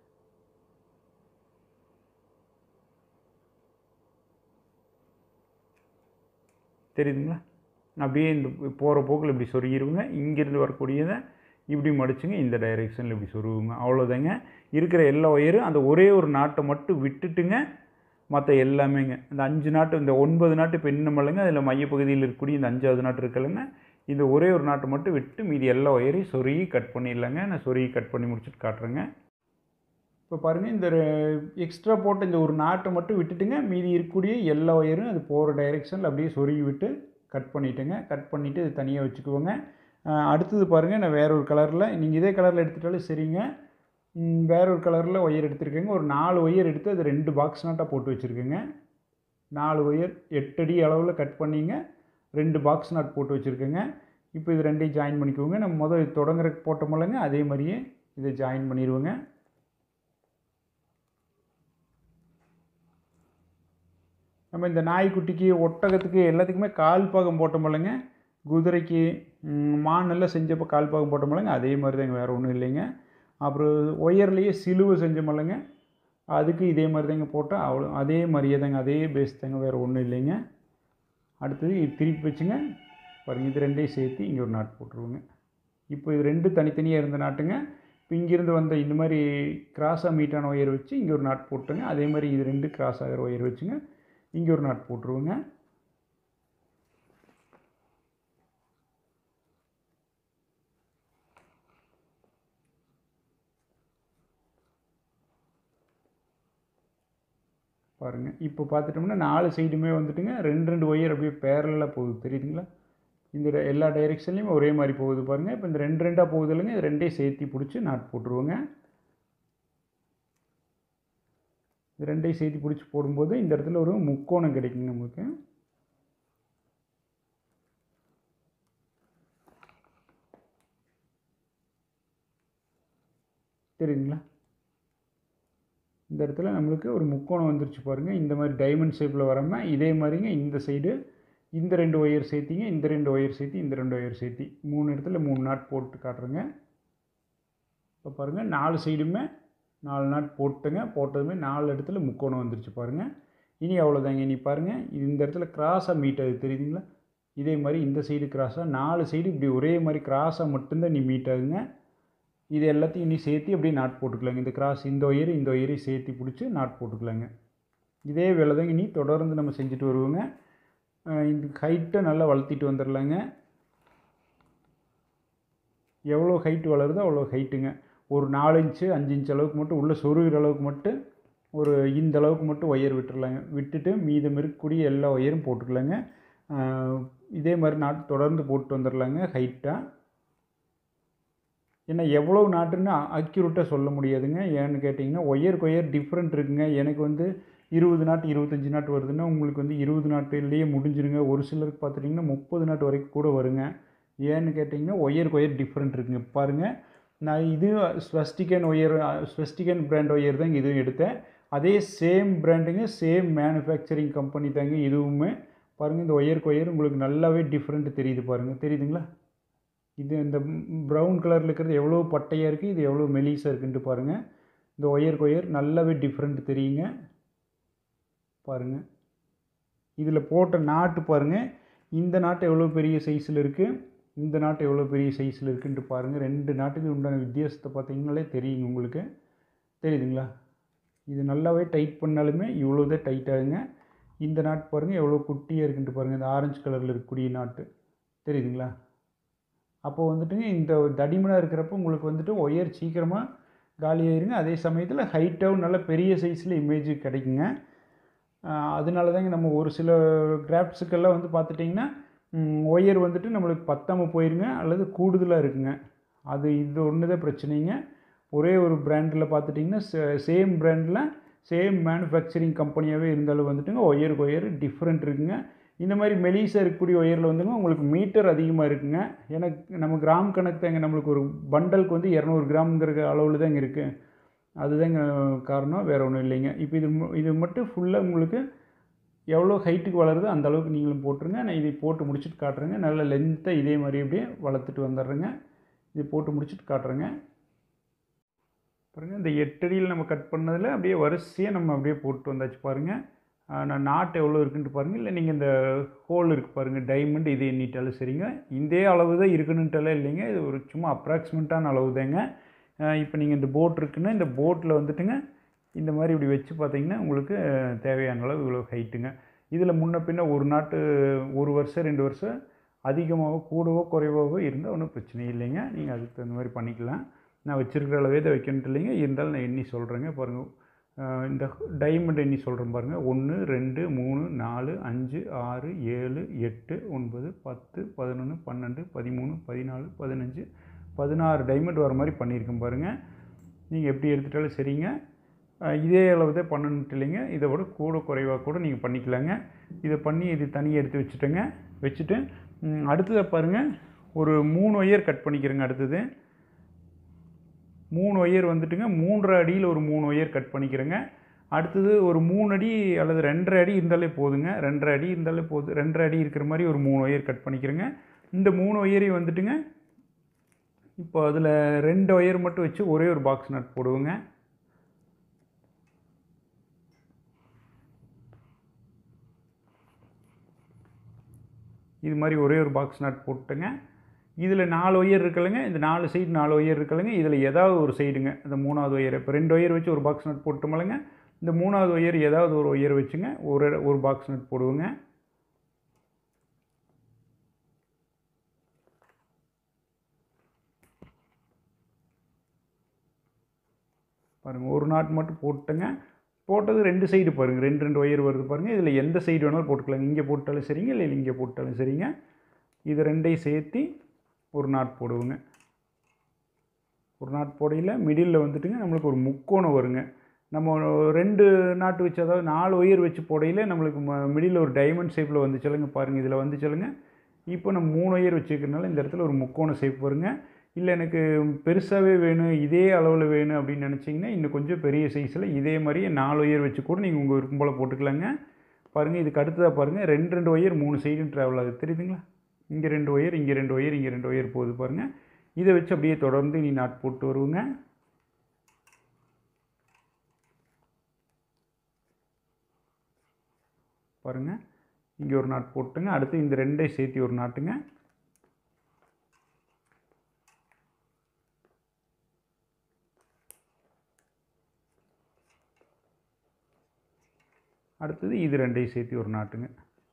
தெரியுதுங்களா அப்படியே இந்த போகிற போக்கில் இப்படி சொருகிடுவோங்க இங்கேருந்து வரக்கூடியதை இப்படி மடிச்சுங்க இந்த டைரெக்ஷனில் இப்படி சொருகுங்க அவ்வளோதாங்க இருக்கிற எல்லா ஒயரும் அந்த ஒரே ஒரு நாட்டை மட்டும் விட்டுட்டுங்க மற்ற எல்லாமேங்க இந்த அஞ்சு நாட்டு இந்த ஒன்பது நாட்டு இப்போ இன்னும் இல்லைங்க அதில் மையப்பகுதியில் இருக்கக்கூடிய இந்த அஞ்சாவது நாட்டு இருக்கலைங்க இந்த ஒரே ஒரு நாட்டை மட்டும் விட்டு மீதி எல்லா ஒயரையும் சொருகி கட் பண்ணிடலாங்க நான் சொருகி கட் பண்ணி முடிச்சுட்டு காட்டுறேங்க இப்போ பாருங்கள் இந்த எக்ஸ்ட்ரா போட்ட இந்த ஒரு நாட்டை மட்டும் விட்டுட்டுங்க மீதி இருக்கக்கூடிய எல்லா ஒயரும் அது போகிற டைரெக்ஷனில் அப்படியே சொருகி விட்டு கட் பண்ணிவிட்டுங்க கட் பண்ணிவிட்டு இது தனியாக வச்சுக்குவோங்க அடுத்தது பாருங்கள் நான் வேற ஒரு கலரில் நீங்கள் இதே கலரில் எடுத்துட்டாலும் சரிங்க வேற ஒரு கலரில் ஒயர் எடுத்துருக்கேங்க ஒரு நாலு ஒயர் எடுத்து அது ரெண்டு பாக்ஸ் நாட்டாக போட்டு வச்சுருக்கேங்க நாலு ஒயர் எட்டடி அளவில் கட் பண்ணிங்க ரெண்டு பாக்ஸ் நாட் போட்டு வச்சுருக்கேங்க இப்போ இது ரெண்டையும் ஜாயின் பண்ணிக்குவோங்க நம்ம முதல் தொடங்குறதுக்கு போட்டோமில்லங்க அதே மாதிரியே இதை ஜாயின் பண்ணிடுவோங்க நம்ம இந்த நாய்க்குட்டிக்கு ஒட்டகத்துக்கு எல்லாத்துக்குமே கால் பாகம் போட்டோமில்லங்க குதிரைக்கு மான் எல்லாம் செஞ்சப்போ கால் பாகம் போட்டோமில்லங்க அதே மாதிரி தாங்க வேறு ஒன்றும் இல்லைங்க அப்புறம் ஒயர்லேயே சிலுவை செஞ்சோமில்லங்க அதுக்கு இதே மாதிரி தாங்க போட்டால் அவ்வளோ அதே மாதிரியே தாங்க அதே பேஸ் தாங்க வேறு ஒன்றும் இல்லைங்க அடுத்தது இது திருப்பி வச்சுங்க பாருங்கள் இது ரெண்டையும் சேர்த்து இங்கே ஒரு நாட்டு போட்டுருவோங்க இப்போ இது ரெண்டு தனித்தனியாக இருந்த நாட்டுங்க இப்போ இங்கேருந்து வந்த இந்த மாதிரி கிராஸாக மீட்டான ஒயர் வச்சு இங்கே ஒரு நாட் போட்டுங்க அதே மாதிரி இது ரெண்டு கிராஸ் ஆகிற ஒயர் வச்சுங்க இங்கே ஒரு நாட் போட்டுருவோங்க பாருங்கள் இப்போ பார்த்துட்டோம்னா நாலு சைடுமே வந்துட்டுங்க ரெண்டு ரெண்டு ஒயர் அப்படியே பேரலாக போகுது தெரியுதுங்களா இந்த எல்லா டைரெக்ஷன்லேயும் ஒரே மாதிரி போகுது பாருங்கள் இப்போ இந்த ரெண்டு ரெண்டாக போகுது இல்லைங்க இது ரெண்டையும் சேர்த்தி பிடிச்சி நாட் போட்டுருவோங்க இது ரெண்டையும் சேர்த்து பிடிச்சி போடும்போது இந்த இடத்துல ஒரு முக்கோணம் கிடைக்குங்க நமக்கு தெரியுதுங்களா இந்த இடத்துல நம்மளுக்கு ஒரு முக்கோணம் வந்துருச்சு பாருங்கள் இந்த மாதிரி டைமண்ட் ஷேப்பில் வராமல் இதே மாதிரிங்க இந்த சைடு இந்த ரெண்டு ஒயர் சேர்த்திங்க இந்த ரெண்டு ஒயர் சேர்த்தி இந்த ரெண்டு ஒயர் சேர்த்தி மூணு இடத்துல மூணு நாட் போட்டு காட்டுறேங்க இப்போ பாருங்கள் நாலு சைடுமே நாலு நாட் போட்டுங்க போட்டதுமே நாலு இடத்துல முக்கோணம் வந்துருச்சு பாருங்கள் இனி அவ்வளோதாங்க இனி பாருங்கள் இது இந்த இடத்துல கிராஸாக மீட் ஆகுது தெரியுதுங்களா இதே மாதிரி இந்த சைடு கிராஸாக நாலு சைடு இப்படி ஒரே மாதிரி கிராஸாக மட்டும்தான் நீ மீட் ஆகுங்க இது எல்லாத்தையும் இனி சேர்த்து அப்படியே நாட் போட்டுக்கலாங்க இந்த கிராஸ் இந்த ஒயர் இந்த ஒயரையும் சேர்த்து பிடிச்சி நாட் போட்டுக்கலாங்க இதே வேலை தாங்க இனி தொடர்ந்து நம்ம செஞ்சுட்டு வருவோங்க இந்த ஹைட்டை நல்லா வளர்த்திட்டு வந்துடலாங்க எவ்வளோ ஹைட் வளருதோ அவ்வளோ ஹைட்டுங்க ஒரு நாலு இன்ச்சு அஞ்சு இன்ச் அளவுக்கு மட்டும் உள்ளே சொருகிற அளவுக்கு மட்டும் ஒரு இந்த அளவுக்கு மட்டும் ஒயர் விட்டுறலாங்க விட்டுட்டு மீதம் இருக்கக்கூடிய எல்லா ஒயரும் போட்டுக்கலாங்க இதே மாதிரி நாட்டு தொடர்ந்து போட்டு வந்துடலாங்க ஹைட்டாக ஏன்னா எவ்வளோ நாட்டுன்னு அக்யூரேட்டாக சொல்ல முடியாதுங்க ஏன்னு கேட்டிங்கன்னா ஒயருக்கு ஒயர் டிஃப்ரெண்ட் இருக்குங்க எனக்கு வந்து இருபது நாட்டு இருபத்தஞ்சி நாட்டு வருதுன்னா உங்களுக்கு வந்து இருபது நாட்டுலேயே முடிஞ்சிருங்க ஒரு சிலருக்கு பார்த்துட்டிங்கன்னா முப்பது நாட்டு வரைக்கும் கூட வருங்க ஏன்னு கேட்டிங்கன்னா ஒயருக்கு ஒயர் டிஃப்ரெண்ட் இருக்குங்க பாருங்கள் நான் இது ஸ்வஸ்டிகன் ஒயர் ஸ்வஸ்டிகன் பிராண்ட் ஒயர் தாங்க இதுவும் எடுத்தேன் அதே சேம் பிராண்டுங்க சேம் மேனுஃபேக்சரிங் கம்பெனி தாங்க இதுவுமே பாருங்கள் இந்த ஒயருக்கு ஒயர் உங்களுக்கு நல்லாவே டிஃப்ரெண்ட் தெரியுது பாருங்கள் தெரியுதுங்களா இது இந்த ப்ரௌன் கலரில் இருக்கிறது எவ்வளோ பட்டையாக இருக்குது இது எவ்வளோ மெலிசாக இருக்குன்ட்டு பாருங்கள் இந்த ஒயருக்கு ஒயர் நல்லாவே டிஃப்ரெண்ட் தெரியுங்க பாருங்கள் இதில் போட்ட நாட்டு பாருங்கள் இந்த நாட்டு எவ்வளோ பெரிய சைஸில் இருக்குது இந்த நாட்டு எவ்வளோ பெரிய சைஸில் இருக்குன்ட்டு பாருங்கள் ரெண்டு நாட்டுக்கு உண்டான வித்தியாசத்தை பார்த்தீங்கனாலே தெரியுங்க உங்களுக்கு தெரியுதுங்களா இது நல்லாவே டைட் பண்ணாலுமே இவ்வளோ தான் டைட் ஆகுங்க இந்த நாட்டு பாருங்கள் எவ்வளோ குட்டியாக இருக்குன்ட்டு பாருங்கள் இந்த ஆரஞ்சு கலரில் இருக்கக்கூடிய நாட்டு தெரியுதுங்களா அப்போது வந்துட்டுங்க இந்த தடிமனாக இருக்கிறப்ப உங்களுக்கு வந்துட்டு ஒயர் சீக்கிரமாக காலியாயிருங்க அதே சமயத்தில் ஹைட்டாகவும் நல்ல பெரிய சைஸில் இமேஜ் கிடைக்குங்க அதனால தாங்க நம்ம ஒரு சில கிராஃப்ட்ஸுக்கெல்லாம் வந்து பார்த்துட்டிங்கன்னா ஒயர் வந்துட்டு நம்மளுக்கு பத்தாமல் போயிருங்க அல்லது கூடுதலாக இருக்குங்க அது இது ஒன்று தான் பிரச்சனைங்க ஒரே ஒரு பிராண்டில் பார்த்துட்டிங்கன்னா சேம் பிராண்டில் சேம் மேனுஃபேக்சரிங் கம்பெனியாகவே இருந்தாலும் வந்துட்டுங்க ஒயருக்கு ஒயர் டிஃப்ரெண்ட் இருக்குங்க இந்த மாதிரி மெலிசாக இருக்கக்கூடிய ஒயரில் வந்துங்க உங்களுக்கு மீட்டர் அதிகமாக இருக்குங்க எனக்கு நம்ம கிராம் கணக்கு தாங்க நம்மளுக்கு ஒரு பண்டலுக்கு வந்து இரநூறு கிராம்ங்கிற அளவில் தாங்க இருக்குது அதுதாங்க காரணம் வேறு ஒன்றும் இல்லைங்க இப்போ இது மு- இது மட்டும் ஃபுல்லாக உங்களுக்கு எவ்வளோ ஹைட்டுக்கு வளருதோ அந்த அளவுக்கு நீங்களும் போட்டுருங்க நான் இதை போட்டு முடிச்சுட்டு காட்டுறேங்க நல்ல லென்த்தாக இதே மாதிரி அப்படியே வளர்த்துட்டு வந்துடுறேங்க இது போட்டு முடிச்சுட்டு காட்டுறேங்க பாருங்கள் இந்த எட்டடியில் நம்ம கட் பண்ணதில் அப்படியே வரிசையாக நம்ம அப்படியே போட்டு வந்தாச்சு பாருங்கள் ஆஹ் நான் நாட்டு எவ்வளோ இருக்குன்ட்டு பாருங்கள் இல்லை நீங்கள் இந்த ஹோல் இருக்குது பாருங்கள் டைமண்ட் இது எண்ணிட்டாலும் சரிங்க இதே அளவு தான் இருக்குன்னுட்டாலும் இல்லைங்க இது ஒரு சும்மா அப்ராக்சிமேட்டான அளவு தாங்க இப்போ நீங்கள் இந்த போட் இருக்குன்னா இந்த போட்டில் வந்துட்டுங்க இந்த மாதிரி இப்படி வச்சு பார்த்தீங்கன்னா உங்களுக்கு அஹ், தேவையான அளவு இவ்வளோ ஹைட்டுங்க இதில் முன்ன பின்ன ஒரு நாட்டு ஒரு வருஷம் ரெண்டு வருஷம் அதிகமாகவோ கூடவோ குறைவாகவோ இருந்தால் ஒன்றும் பிரச்சனை இல்லைங்க நீங்கள் அதுக்கு தகுந்த மாதிரி பண்ணிக்கலாம் நான் வச்சுருக்கிற அளவே தான் வைக்கணுன்ட்டு இல்லைங்க இருந்தாலும் நான் எண்ணி சொல்கிறேங்க பாருங்கள் அஹ், இந்த டைமண்ட் எண்ணி சொல்கிறேன் பாருங்கள் ஒன்று ரெண்டு மூணு நாலு அஞ்சு ஆறு ஏழு எட்டு ஒன்பது பத்து பதினொன்று பன்னெண்டு பதிமூணு பதினாலு பதினஞ்சு பதினாறு டைமண்ட் வர மாதிரி பண்ணியிருக்கேன் பாருங்கள் நீங்கள் எப்படி எடுத்துட்டாலும் சரிங்க அஹ் இதே அளவு தான் பண்ணணுன்ட்டு இல்லைங்க இதை விட கூட குறைவாக கூட நீங்கள் பண்ணிக்கலாங்க இதை பண்ணி இது தனியாக எடுத்து வச்சுட்டேங்க வச்சுட்டு ம், அடுத்ததை பாருங்கள் ஒரு மூணு ஒயர் கட் பண்ணிக்கிறேங்க அடுத்தது மூணு ஒயர் வந்துட்டுங்க மூன்றரை அடியில் ஒரு மூணு ஒயர் கட் பண்ணிக்கிறேங்க அடுத்தது ஒரு மூணு அடி அல்லது ரெண்டரை அடி இருந்தாலே போதுங்க ரெண்டரை அடி இருந்தாலே போதும் ரெண்டரை அடி இருக்கிற மாதிரி ஒரு மூணு ஒயர் கட் பண்ணிக்கிறேங்க இந்த மூணு ஒயரையும் வந்துட்டுங்க இப்போ அதில் ரெண்டு ஒயர் மட்டும் வச்சு ஒரே ஒரு பாக்ஸ் நட் போடுவோங்க இது மாதிரி ஒரே ஒரு பாக்ஸ் நட் போட்டுங்க இதில் நாலு ஒயர் இருக்குல்லங்க இந்த நாலு சைடு நாலு ஒயர் இருக்குல்லங்க இதில் ஏதாவது ஒரு சைடுங்க இந்த மூணாவது ஒயர் இப்போ ரெண்டு ஒயர் வச்சு ஒரு பாக்ஸ் நட் போட்டோமில்லங்க இந்த மூணாவது ஒயர் ஏதாவது ஒரு ஒயர் வச்சுங்க ஒரு ஒரு பாக்ஸ் நட் போடுவோங்க பாருங்கள் ஒரு நாட் மட்டும் போட்டுங்க போட்டது ரெண்டு சைடு பாருங்கள் ரெண்டு ரெண்டு ஒயர் வருது பாருங்கள் இதில் எந்த சைடு வேணாலும் போட்டுக்கலாங்க இங்கே போட்டாலும் சரிங்க இல்லை இங்கே போட்டாலும் சரிங்க இது ரெண்டையும் சேர்த்து ஒரு நாட் போடுவோங்க ஒரு நாட் போடையில் மிடில் வந்துட்டுங்க நம்மளுக்கு ஒரு முக்கோணம் வருங்க நம்ம ரெண்டு நாட்டு வச்சு அதாவது நாலு ஒயர் வச்சு போடையில் நம்மளுக்கு மிடில் ஒரு டைமண்ட் ஷேப்பில் வந்து சொல்லுங்க பாருங்கள் இதில் வந்து சொல்லுங்க இப்போ நம்ம மூணு ஒயர் வச்சுக்கிறதுனால இந்த இடத்துல ஒரு முக்கோண ஷேப் வருங்க இல்லை எனக்கு பெருசாகவே வேணும் இதே அளவில் வேணும் அப்படின்னு நினச்சிங்கன்னா இன்னும் கொஞ்சம் பெரிய சைஸில் இதே மாதிரியே நாலு ஒயர் வச்சு கூட நீங்கள் உங்கள் விருப்பம் போல் போட்டுக்கலாங்க பாருங்கள் இதுக்கு அடுத்ததாக பாருங்கள் ரெண்டு ரெண்டு ஒயர் மூணு சைடும் ட்ராவல் ஆகுது தெரியுதுங்களா இங்கே ரெண்டு ஒயர் இங்கே ரெண்டு ஒயர் இங்கே ரெண்டு ஒயர் போகுது பாருங்கள் இதை வச்சு அப்படியே தொடர்ந்து நீ நாட் போட்டு வருவோங்க பாருங்கள் இங்கே ஒரு நாட் போட்டுங்க அடுத்து இந்த ரெண்டையும் சேர்த்து ஒரு நாட்டுங்க அடுத்தது இது ரெண்டையும் சேர்த்து ஒரு நாட்டுங்க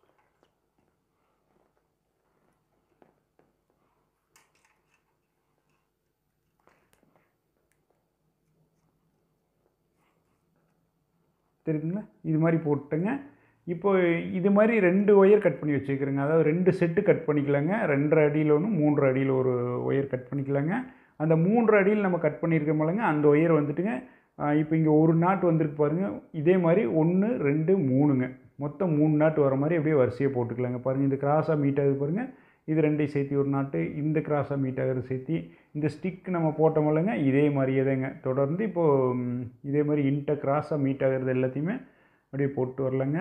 தெரியுதுங்களா இது மாதிரி போட்டுங்க இப்போ இது மாதிரி ரெண்டு ஒயர் கட் பண்ணி வச்சுக்கிறேங்க அதாவது ரெண்டு செட்டு கட் பண்ணிக்கலாங்க ரெண்டரை அடியில் ஒன்று மூன்றரை அடியில் ஒரு ஒயர் கட் பண்ணிக்கலாங்க அந்த மூன்றரை அடியில் நம்ம கட் பண்ணியிருக்கோமில்லங்க அந்த ஒயர் வந்துட்டுங்க ஆஹ் இப்போ இங்கே ஒரு நாட்டு வந்திருக்கு பாருங்கள் இதே மாதிரி ஒன்று ரெண்டு மூணுங்க மொத்தம் மூணு நாட்டு வர மாதிரி அப்படியே வரிசையாக போட்டுக்கலாங்க பாருங்கள் இந்த கிராஸாக மீட் ஆகுது பாருங்கள் இது ரெண்டையும் சேர்த்து ஒரு நாட்டு இந்த கிராஸாக மீட் ஆகிறது சேர்த்து இந்த ஸ்டிக் நம்ம போட்டோமில்லங்க இதே மாதிரியே தாங்க தொடர்ந்து இப்போது ம், இதே மாதிரி இன்ட்ட கிராஸாக மீட் ஆகிறது எல்லாத்தையுமே அப்படியே போட்டு வரலங்க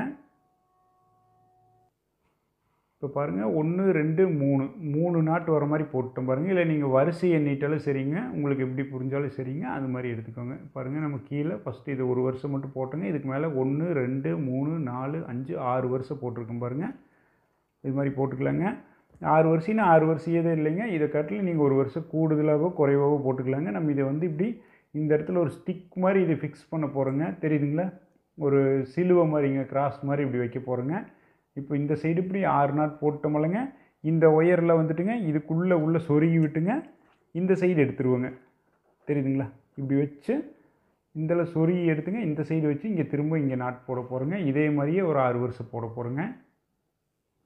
இப்போ பாருங்கள் ஒன்று ரெண்டு மூணு மூணு நாட்டு வர மாதிரி போட்டோம் பாருங்கள் இல்லை நீங்கள் வரிசை எண்ணிட்டாலும் சரிங்க உங்களுக்கு எப்படி புரிஞ்சாலும் சரிங்க அது மாதிரி எடுத்துக்கோங்க பாருங்கள் நம்ம கீழே ஃபஸ்ட்டு இது ஒரு வருஷம் மட்டும் போட்டோங்க இதுக்கு மேலே ஒன்று ரெண்டு மூணு நாலு அஞ்சு ஆறு வருஷம் போட்டிருக்கோம் பாருங்கள் இது மாதிரி போட்டுக்கலாங்க ஆறு வருஷம்னா ஆறு வருஷம் தான் இல்லைங்க இதை காட்டிலும் நீங்கள் ஒரு வருஷம் கூடுதலாகவோ குறைவாகவோ போட்டுக்கலாங்க நம்ம இதை வந்து இப்படி இந்த இடத்துல ஒரு ஸ்டிக் மாதிரி இது ஃபிக்ஸ் பண்ண போகிறோங்க தெரியுதுங்களா ஒரு சிலுவை மாதிரிங்க கிராஸ் மாதிரி இப்படி வைக்க போகிறோங்க இப்போ இந்த சைடு இப்படி ஆறு நாட் போட்டோமில்லங்க இந்த ஒயரில் வந்துட்டுங்க இதுக்குள்ளே உள்ளே சொருகி விட்டுங்க இந்த சைடு எடுத்துருவோங்க தெரியுதுங்களா இப்படி வச்சு இதில் சொருகி எடுத்துங்க இந்த சைடு வச்சு இங்கே திரும்ப இங்கே நாட் போட போகிறோங்க இதே மாதிரியே ஒரு ஆறு வருஷம் போட போகிறோங்க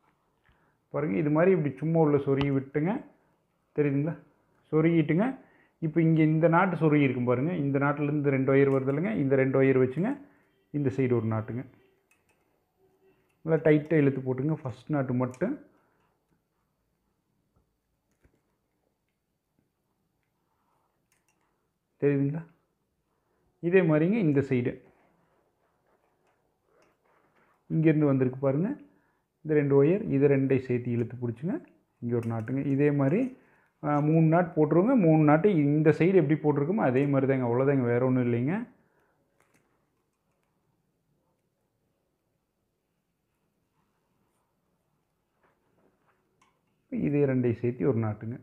பாருங்கள் இது மாதிரி இப்படி சும்மா உள்ள சொருகி விட்டுங்க தெரியுதுங்களா சொருகிட்டுங்க இப்போ இங்கே இந்த நாட்டு சொருகி இருக்கும் பாருங்கள் இந்த நாட்டிலேருந்து ரெண்டு ஒயர் வருது இல்லைங்க இந்த ரெண்டு ஒயர் வச்சுங்க இந்த சைடு ஒரு நாட்டுங்க நல்லா டைட்டாக இழுத்து போட்டுங்க ஃபஸ்ட் நாட்டு மட்டும் தெரியுதுங்களா இதே மாதிரிங்க இந்த சைடு இங்கேருந்து வந்திருக்கு பாருங்கள் இந்த ரெண்டு ஒயர் இதை ரெண்டை சேர்த்து இழுத்து பிடிச்சிங்க இங்கே ஒரு நாட்டுங்க இதே மாதிரி ஆ, மூணு நாட் போட்டுருவோங்க மூணு நாட்டு இந்த சைடு எப்படி போட்டிருக்கோமோ அதே மாதிரி தாங்க அவ்வளோதாங்க வேறு ஒன்றும் இல்லைங்க இதே ரெண்டை சேர்த்து ஒரு நாட்டுங்க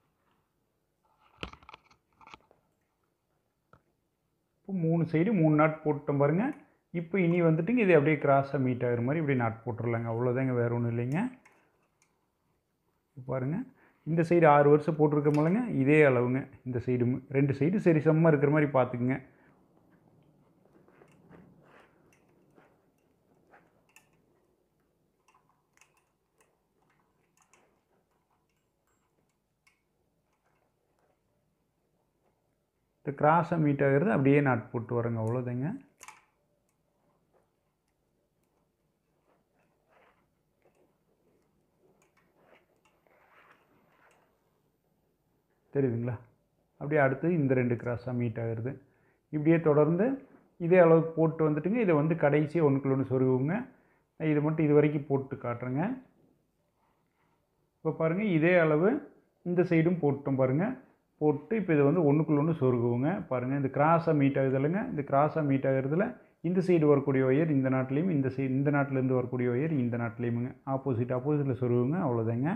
இப்போ மூணு சைடு மூணு நாட் போட்டோம் பாருங்கள் இப்போ இனி வந்துட்டுங்க இது அப்படியே கிராஸாக மீட் ஆகிற மாதிரி இப்படி நாட் போட்டுடலாங்க அவ்வளோதாங்க வேறு ஒன்றும் இல்லைங்க இப்போ பாருங்கள் இந்த சைடு ஆறு வருஷம் போட்டிருக்கோமில்லங்க இதே அளவுங்க இந்த சைடும் ரெண்டு சைடு சரி சமமாக இருக்கிற மாதிரி பார்த்துக்குங்க இந்த கிராஸாக மீட் ஆகிறது அப்படியே நாட் போட்டு வரங்க அவ்வளோதாங்க தெரியுதுங்களா அப்படியே அடுத்து இந்த ரெண்டு கிராஸாக மீட் ஆகுறது இப்படியே தொடர்ந்து இதே அளவுக்கு போட்டு வந்துட்டுங்க இதை வந்து கடைசி ஒன்றுக்குள்ள ஒன்று சொருகுங்க இது மட்டும் இது வரைக்கும் போட்டு காட்டுறேங்க இப்போ பாருங்கள் இதே அளவு இந்த சைடும் போட்டோம் பாருங்கள் போட்டு இப்போ இதை வந்து ஒன்றுக்குள்ள ஒன்று சொருகுவோங்க பாருங்கள் இந்த கிராஸாக மீட் ஆகுது இல்லைங்க இந்த கிராஸாக மீட் ஆகுறதுல இந்த சைடு வரக்கூடிய ஒயர் இந்த நாட்டிலையும் இந்த சைடு இந்த நாட்டிலேருந்து வரக்கூடிய ஒயர் இந்த நாட்டிலையுமுங்க ஆப்போசிட் ஆப்போசிட்டில் சொருகுங்க அவ்வளோதாங்க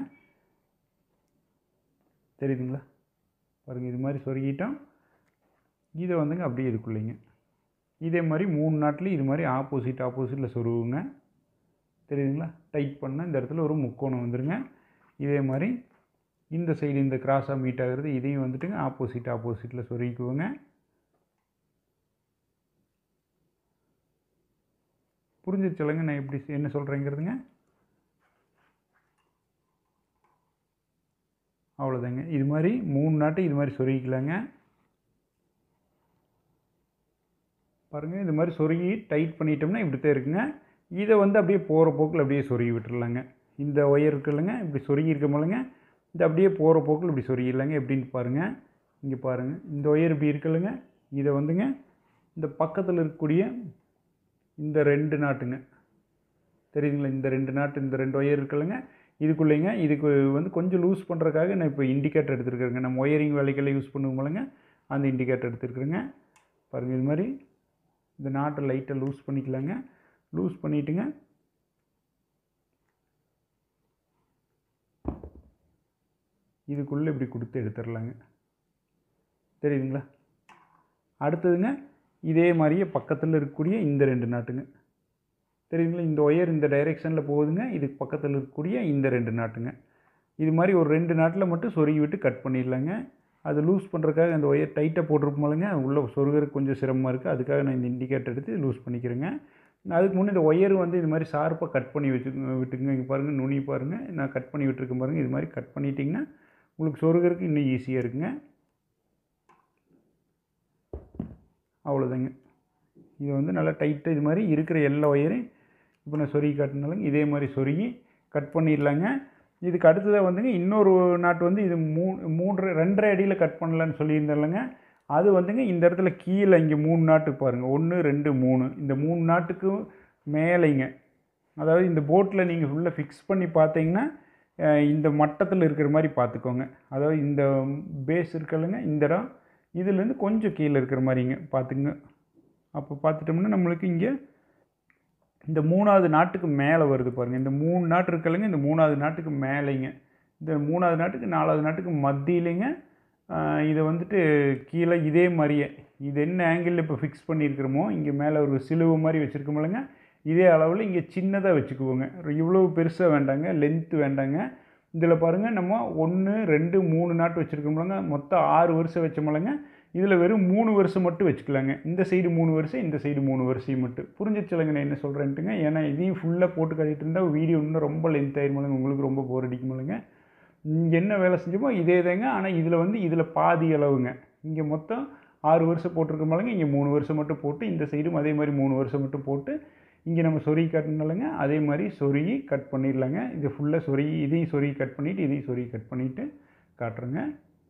தெரியுதுங்களா பாருங்கள் இது மாதிரி சொருகிட்டோம் இதை வந்துங்க அப்படியே இதுக்குள்ளேங்க இதே மாதிரி மூணு நாட்டிலையும் இது மாதிரி ஆப்போசிட் ஆப்போசிட்டில் சொருகுங்க தெரியுதுங்களா டைட் பண்ண இந்த இடத்துல ஒரு முக்கோணம் வந்துருங்க இதே மாதிரி இந்த சைடு இந்த கிராஸாக மீட் ஆகுறது இதையும் வந்துட்டுங்க ஆப்போசிட் ஆப்போசிட்டில் சொருகிக்குவோங்க புரிஞ்சிருச்சுலங்க நான் எப்படி என்ன சொல்கிறேங்கிறதுங்க அவ்வளோதாங்க இது மாதிரி மூணு நாட்டு இது மாதிரி சொருகிக்கலாங்க பாருங்கள் இது மாதிரி சொருகி டைட் பண்ணிட்டோம்னா இப்படி தான் இருக்குங்க இதை வந்து அப்படியே போகிற போக்கில் அப்படியே சொருகி விட்டுறலாங்க இந்த ஒயர் இருக்குல்லங்க இப்படி சொருகி இருக்கமில்லங்க இந்த அப்படியே போகிற போக்கில் இப்படி சொருகிடலாங்க எப்படின்னு பாருங்கள் இங்கே பாருங்கள் இந்த ஒயர் இப்படி இருக்குல்லங்க இதை வந்துங்க இந்த பக்கத்தில் இருக்கக்கூடிய இந்த ரெண்டு நாட்டுங்க தெரியுதுங்களா இந்த ரெண்டு நாட்டு இந்த ரெண்டு ஒயர் இருக்குல்லங்க இதுக்குள்ளேங்க இதுக்கு வந்து கொஞ்சம் லூஸ் பண்ணுறதுக்காக நான் இப்போ இண்டிகேட்டர் எடுத்துருக்குறேங்க நம்ம ஒயரிங் வேலைக்கெல்லாம் யூஸ் பண்ணுவோம்லங்க அந்த இண்டிகேட்டர் எடுத்துருக்குறேங்க பாருங்கள் இது மாதிரி இந்த நாட்டை லைட்டாக லூஸ் பண்ணிக்கலாங்க லூஸ் பண்ணிவிட்டுங்க இதுக்குள்ளே இப்படி கொடுத்து எடுத்துடலாங்க தெரியுதுங்களா அடுத்ததுங்க இதே மாதிரியே பக்கத்தில் இருக்கக்கூடிய இந்த ரெண்டு நாட்டுங்க தெரியுதுங்களா இந்த ஒயர் இந்த டைரெக்ஷனில் போகுதுங்க இதுக்கு பக்கத்தில் இருக்கக்கூடிய இந்த ரெண்டு நாட்டுங்க இது மாதிரி ஒரு ரெண்டு நாட்டில் மட்டும் சொருகி விட்டு கட் பண்ணிடலாங்க அது லூஸ் பண்ணுறதுக்காக அந்த ஒயர் டைட்டாக போட்டிருப்போம்லங்க உள்ளே சொருகிறதுக்கு கொஞ்சம் சிரமமாக இருக்குது அதுக்காக நான் இந்த இண்டிகேட்டர் எடுத்து லூஸ் பண்ணிக்கிறேங்க அதுக்கு முன்னே இந்த ஒயர் வந்து இது மாதிரி ஷார்ப்பாக கட் பண்ணி வச்சு விட்டுக்குங்க இங்கே பாருங்கள் நுனி பாருங்கள் நான் கட் பண்ணி விட்டுருக்கேன் பாருங்கள் இது மாதிரி கட் பண்ணிட்டிங்கன்னா உங்களுக்கு சொருகிறதுக்கு இன்னும் ஈஸியாக இருக்குங்க அவ்வளோதாங்க இது வந்து நல்லா டைட்டாக இது மாதிரி இருக்கிற எல்லா ஒயரையும் இப்போ நான் சொருகி காட்டினாலும் இதே மாதிரி சொருகி கட் பண்ணிடலாங்க இதுக்கு அடுத்ததாக வந்துங்க இன்னொரு நாட்டு வந்து இது மூ மூன்று ரெண்டரை அடியில் கட் பண்ணலான்னு சொல்லியிருந்தேன்லங்க அது வந்துங்க இந்த இடத்துல கீழே இங்கே மூணு நாட்டுக்கு பாருங்கள் ஒன்று ரெண்டு மூணு இந்த மூணு நாட்டுக்கு மேலேங்க அதாவது இந்த போட்டில் நீங்கள் ஃபுல்லாக ஃபிக்ஸ் பண்ணி பார்த்தீங்கன்னா அஹ், இந்த மட்டத்தில் இருக்கிற மாதிரி பார்த்துக்கோங்க அதாவது இந்த பேஸ் இருக்கலங்க இந்த இடம் இதுலேருந்து கொஞ்சம் கீழே இருக்கிற மாதிரிங்க பார்த்துங்க அப்போ பார்த்துட்டோம்னா நம்மளுக்கு இங்கே இந்த மூணாவது நாட்டுக்கு மேலே வருது பாருங்கள் இந்த மூணு நாட்டு இருக்கலைங்க இந்த மூணாவது நாட்டுக்கு மேலேங்க இந்த மூணாவது நாட்டுக்கு நாலாவது நாட்டுக்கு மத்தியிலைங்க ஆஹ், இதை வந்துட்டு கீழே இதே மாதிரியே இது என்ன ஆங்கிளில் இப்போ ஃபிக்ஸ் பண்ணியிருக்கிறோமோ இங்கே மேலே ஒரு சிலுவை மாதிரி வச்சுருக்கோமில்லங்க இதே அளவில் இங்கே சின்னதாக வச்சுக்குவோங்க இவ்வளோ பெருசாக வேண்டாங்க லென்த்து வேண்டாங்க இதில் பாருங்கள் நம்ம ஒன்று ரெண்டு மூணு நாட்டு வச்சுருக்கோம்லங்க மொத்தம் ஆறு வருஷம் வச்சோமில்லங்க இதில் வெறும் மூணு வருஷம் மட்டும் வச்சுக்கலாங்க இந்த சைடு மூணு வருஷம் இந்த சைடு மூணு வருஷம் மட்டும் புரிஞ்சிச்சுலங்க நான் என்ன சொல்கிறேன்ட்டுங்க ஏன்னா இதையும் ஃபுல்லாக போட்டு காட்டிட்டு இருந்தால் வீடியோ இன்னும் ரொம்ப லென்த் ஆயிருமில்லங்க உங்களுக்கு ரொம்ப போர் அடிக்குமில்லங்க இங்கே என்ன வேலை செஞ்சோமோ இதே தாங்க ஆனால் இதில் வந்து இதில் பாதி அளவுங்க இங்கே மொத்தம் ஆறு வருஷம் போட்டிருக்கோம்லங்க இங்கே மூணு வருஷம் மட்டும் போட்டு இந்த சைடும் அதே மாதிரி மூணு வருஷம் மட்டும் போட்டு இங்கே நம்ம சொருகி கட்டினாலங்க அதே மாதிரி சொருகி கட் பண்ணிடலாங்க இது ஃபுல்லாக சொருகி இதையும் சொருகி கட் பண்ணிவிட்டு இதையும் சொருகி கட் பண்ணிவிட்டு காட்டுறேங்க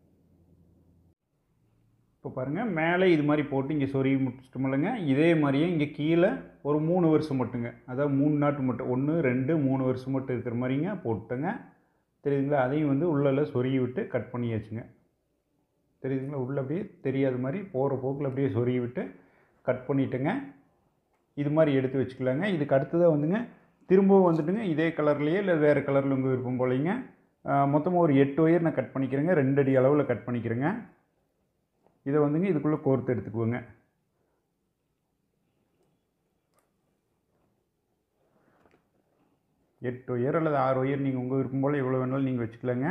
இப்போ பாருங்கள் மேலே இது மாதிரி போட்டு இங்கே சொருகி முடிச்சிட்டோமில்லங்க இதே மாதிரியே இங்கே கீழே ஒரு மூணு வருஷம் மட்டுங்க அதாவது மூணு நாட்டு மட்டும் ஒன்று ரெண்டு மூணு வருஷம் மட்டும் இருக்கிற மாதிரிங்க போட்டுங்க தெரியுதுங்களா அதையும் வந்து உள்ளே சொருகி விட்டு கட் பண்ணியாச்சுங்க தெரியுதுங்களா உள்ளே அப்படியே தெரியாத மாதிரி போகிற போக்கில் அப்படியே சொருகி விட்டு கட் பண்ணிட்டேங்க இது மாதிரி எடுத்து வச்சுக்கலாங்க இதுக்கு அடுத்ததாக வந்துங்க திரும்பவும் வந்துட்டுங்க இதே கலர்லேயே இல்லை வேறு கலரில் உங்கள் விருப்பம் போலைங்க மொத்தமாக ஒரு எட்டு ஒயர் நான் கட் பண்ணிக்கிறேங்க ரெண்டு அடி அளவில் கட் பண்ணிக்கிறேங்க இதை வந்துங்க இதுக்குள்ளே கோர்த்து எடுத்துக்குவோங்க எட்டு ஒயர் அல்லது ஆறு ஒயர் நீங்கள் உங்கள் விருப்பம் போல் எவ்வளோ வேணாலும் நீங்கள் வச்சுக்கலாங்க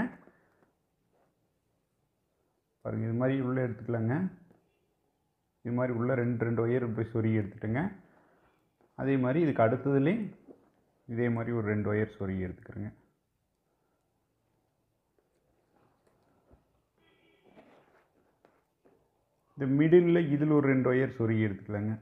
பாருங்கள் இது மாதிரி உள்ளே எடுத்துக்கலாங்க இது மாதிரி உள்ளே ரெண்டு ரெண்டு ஒயர் இப்படி சொருகி எடுத்துட்டுங்க அதே மாதிரி இதுக்கு அடுத்ததுலேயும் இதே மாதிரி ஒரு ரெண்டு ஒயர் சொருகி எடுத்துக்கிறேங்க இந்த மிடில் இதில் ஒரு ரெண்டு ஒயர் சொருகி எடுத்துக்கலாங்க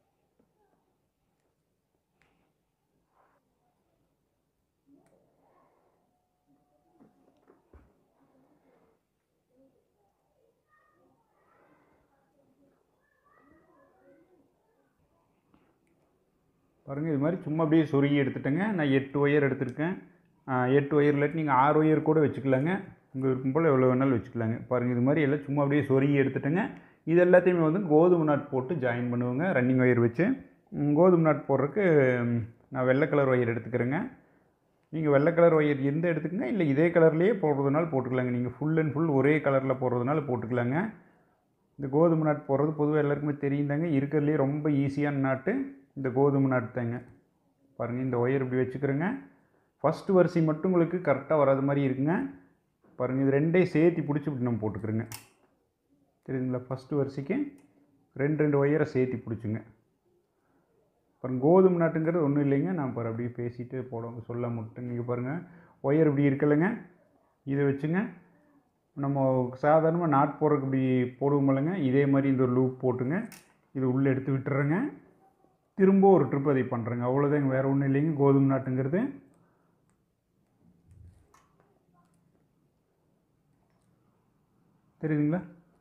பாருங்கள் இது மாதிரி சும்மா அப்படியே சொருகி எடுத்துட்டேங்க நான் எட்டு ஒயர் எடுத்திருக்கேன் எட்டு ஒயர் இல்லாட்டி நீங்கள் ஆறு ஒயர் கூட வச்சுக்கலாங்க உங்கள் விருப்பம் போல் எவ்வளோ வேணாலும் வச்சுக்கலாங்க பாருங்கள் இது மாதிரி எல்லாம் சும்மா அப்படியே சொருகி எடுத்துட்டேங்க இது எல்லாத்தையுமே வந்து கோதுமை நாட் போட்டு ஜாயின் பண்ணுவோங்க ரன்னிங் ஒயர் வச்சு கோதுமை நாட் போடுறதுக்கு நான் வெள்ளை கலர் ஒயர் எடுத்துக்கிறேங்க நீங்கள் வெள்ளை கலர் ஒயர் எந்த எடுத்துக்கங்க இல்லை இதே கலர்லேயே போடுறதுனால போட்டுக்கலாங்க நீங்கள் ஃபுல் அண்ட் ஃபுல் ஒரே கலரில் போடுறதுனால போட்டுக்கலாங்க இந்த கோதுமை நாட் போடுறது பொதுவாக எல்லாருக்குமே தெரியும் தாங்க இருக்கிறதுலே ரொம்ப ஈஸியான நாட்டு இந்த கோதுமை நாட்டு தாங்க பாருங்கள் இந்த ஒயர் இப்படி வச்சுக்கிறேங்க ஃபஸ்ட்டு வரிசை மட்டும் உங்களுக்கு கரெக்டாக வராத மாதிரி இருக்குங்க பாருங்கள் இது ரெண்டையும் சேர்த்து பிடிச்சி இப்படி நம்ம போட்டுக்கிறோங்க தெரியுதுங்களா ஃபஸ்ட்டு வரிசைக்கு ரெண்டு ரெண்டு ஒயரை சேர்த்து பிடிச்சுங்க அப்புறம் கோதுமை நாட்டுங்கிறது ஒன்றும் இல்லைங்க நான் பாரு அப்படியே பேசிட்டு போடுவோங்க சொல்ல மட்டும் நீங்கள் பாருங்கள் ஒயர் இப்படி இருக்கலைங்க இதை வச்சுங்க நம்ம சாதாரணமாக நாட் போடுறதுக்கு இப்படி போடுவோம் இல்லைங்க இதே மாதிரி இந்த ஒரு லூப் போட்டுங்க இது உள்ளே எடுத்து விட்டுறேங்க திரும்ப ஒரு ட்ரிப் அதை பண்ணுறேங்க அவ்வளோதாங்க வேறு ஒன்றும் இல்லைங்க கோதுமை நாட்டுங்கிறது தெரியுதுங்களா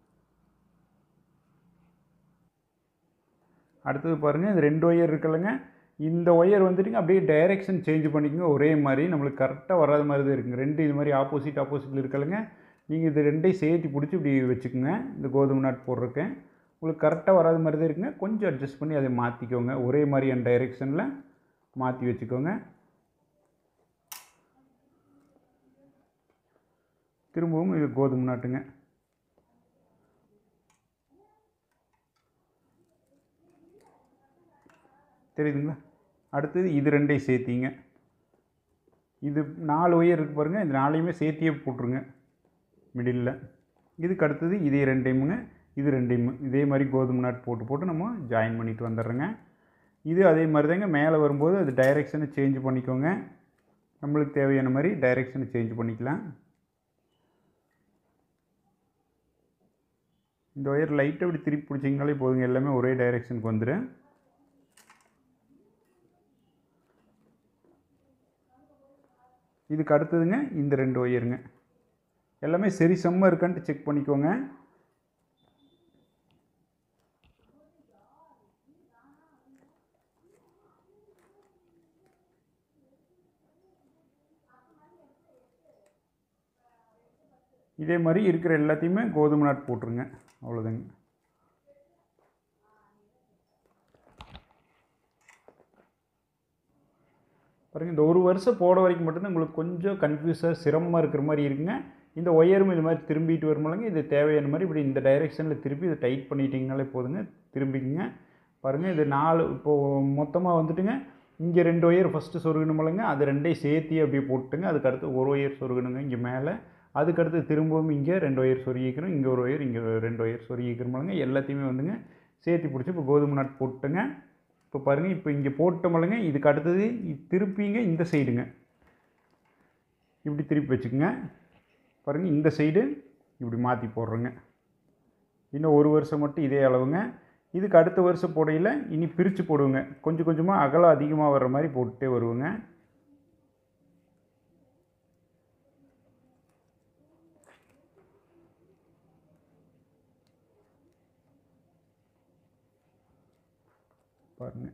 அடுத்தது பாருங்கள் இந்த ரெண்டு ஒயர் இருக்குல்லங்க இந்த ஒயர் வந்துட்டுங்க அப்படியே டைரெக்ஷன் சேஞ்ச் பண்ணிக்கோங்க ஒரே மாதிரி நம்மளுக்கு கரெக்டாக வராத மாதிரி தான் இருக்குங்க ரெண்டு இது மாதிரி ஆப்போசிட் ஆப்போசிட்டில் இருக்கலங்க நீங்கள் இது ரெண்டையும் சேர்த்து பிடிச்சி இப்படி வச்சுக்கோங்க இந்த கோதுமை நாட் போடுறதுக்கு உங்களுக்கு கரெக்டாக வராத மாதிரி தான் இருக்குங்க கொஞ்சம் அட்ஜஸ்ட் பண்ணி அதை மாற்றிக்கோங்க ஒரே மாதிரியான டைரெக்ஷனில் மாற்றி வச்சுக்கோங்க திரும்பவும் இது கோதுமை நாட்டுங்க தெரியுதுங்களா அடுத்தது இது ரெண்டையும் சேர்த்திங்க இது நாலு ஒயர் இருக்குது பாருங்கள் இந்த நாலையுமே சேர்த்தியே போட்டுருங்க மிடில் இதுக்கு அடுத்தது இதே ரெண்டையுமுங்க இது ரெண்டையும் இதே மாதிரி கோதுமை நாட் போட்டு போட்டு நம்ம ஜாயின் பண்ணிட்டு வந்துடுறோங்க இது அதே மாதிரி தாங்க மேலே வரும்போது அது டைரெக்ஷனை சேஞ்ச் பண்ணிக்கோங்க நம்மளுக்கு தேவையான மாதிரி டைரெக்ஷனை சேஞ்ச் பண்ணிக்கலாம் இந்த ஒயர் லைட்டாக இப்படி திருப்பி பிடிச்சிங்கனாலே போதுங்க எல்லாமே ஒரே டைரெக்ஷனுக்கு வந்துடும் இதுக்கு அடுத்ததுங்க இந்த ரெண்டு ஒயருங்க எல்லாமே சரி செம்ம இருக்கான்ட்டு செக் பண்ணிக்கோங்க இதே மாதிரி இருக்கிற எல்லாத்தையுமே கோதுமை நாட் போட்டுருங்க அவ்வளோதாங்க பாருங்கள் இந்த ஒரு வருஷம் போட வரைக்கும் மட்டும்தான் உங்களுக்கு கொஞ்சம் கன்ஃபியூஸாக சிரமமாக இருக்கிற மாதிரி இருக்குங்க இந்த ஒயரும் இது மாதிரி திரும்பிட்டு வரும்போலங்க இது தேவையான மாதிரி இப்படி இந்த டைரெக்ஷனில் திருப்பி இதை டைட் பண்ணிட்டீங்கனாலே போதுங்க திரும்பிக்குங்க பாருங்கள் இது நாலு இப்போது மொத்தமாக வந்துட்டுங்க இங்கே ரெண்டு ஒயர் ஃபஸ்ட்டு சொருகணுமில்லங்க அது ரெண்டையும் சேர்த்தி அப்படியே போட்டுங்க அதுக்கு அடுத்து ஒரு ஒயர் சொருகணுங்க இங்கே மேலே அதுக்கடுத்து திரும்பவும் இங்கே ரெண்டு ஒயர் சொருகிக்கிறோம் இங்கே ஒரு ஒயர் இங்கே ரெண்டு ஒயர் சொருகிக்கிறோமில்லங்க எல்லாத்தையுமே வந்துங்க சேர்த்தி பிடிச்சி இப்போ கோதுமை நாட் போட்டுங்க இப்போ பாருங்கள் இப்போ இங்கே போட்டோமில்லங்க இதுக்கு அடுத்தது இ- திருப்பிங்க இந்த சைடுங்க இப்படி திருப்பி வச்சுக்கோங்க பாருங்கள் இந்த சைடு இப்படி மாற்றி போடுறோங்க இன்னும் ஒரு வருஷம் மட்டும் இதே அளவுங்க இதுக்கு அடுத்த வருஷம் போடையில் இனி பிரித்து போடுவோங்க கொஞ்சம் கொஞ்சமாக அகலம் அதிகமாக வர்ற மாதிரி போட்டுட்டே வருவோங்க பாருங்க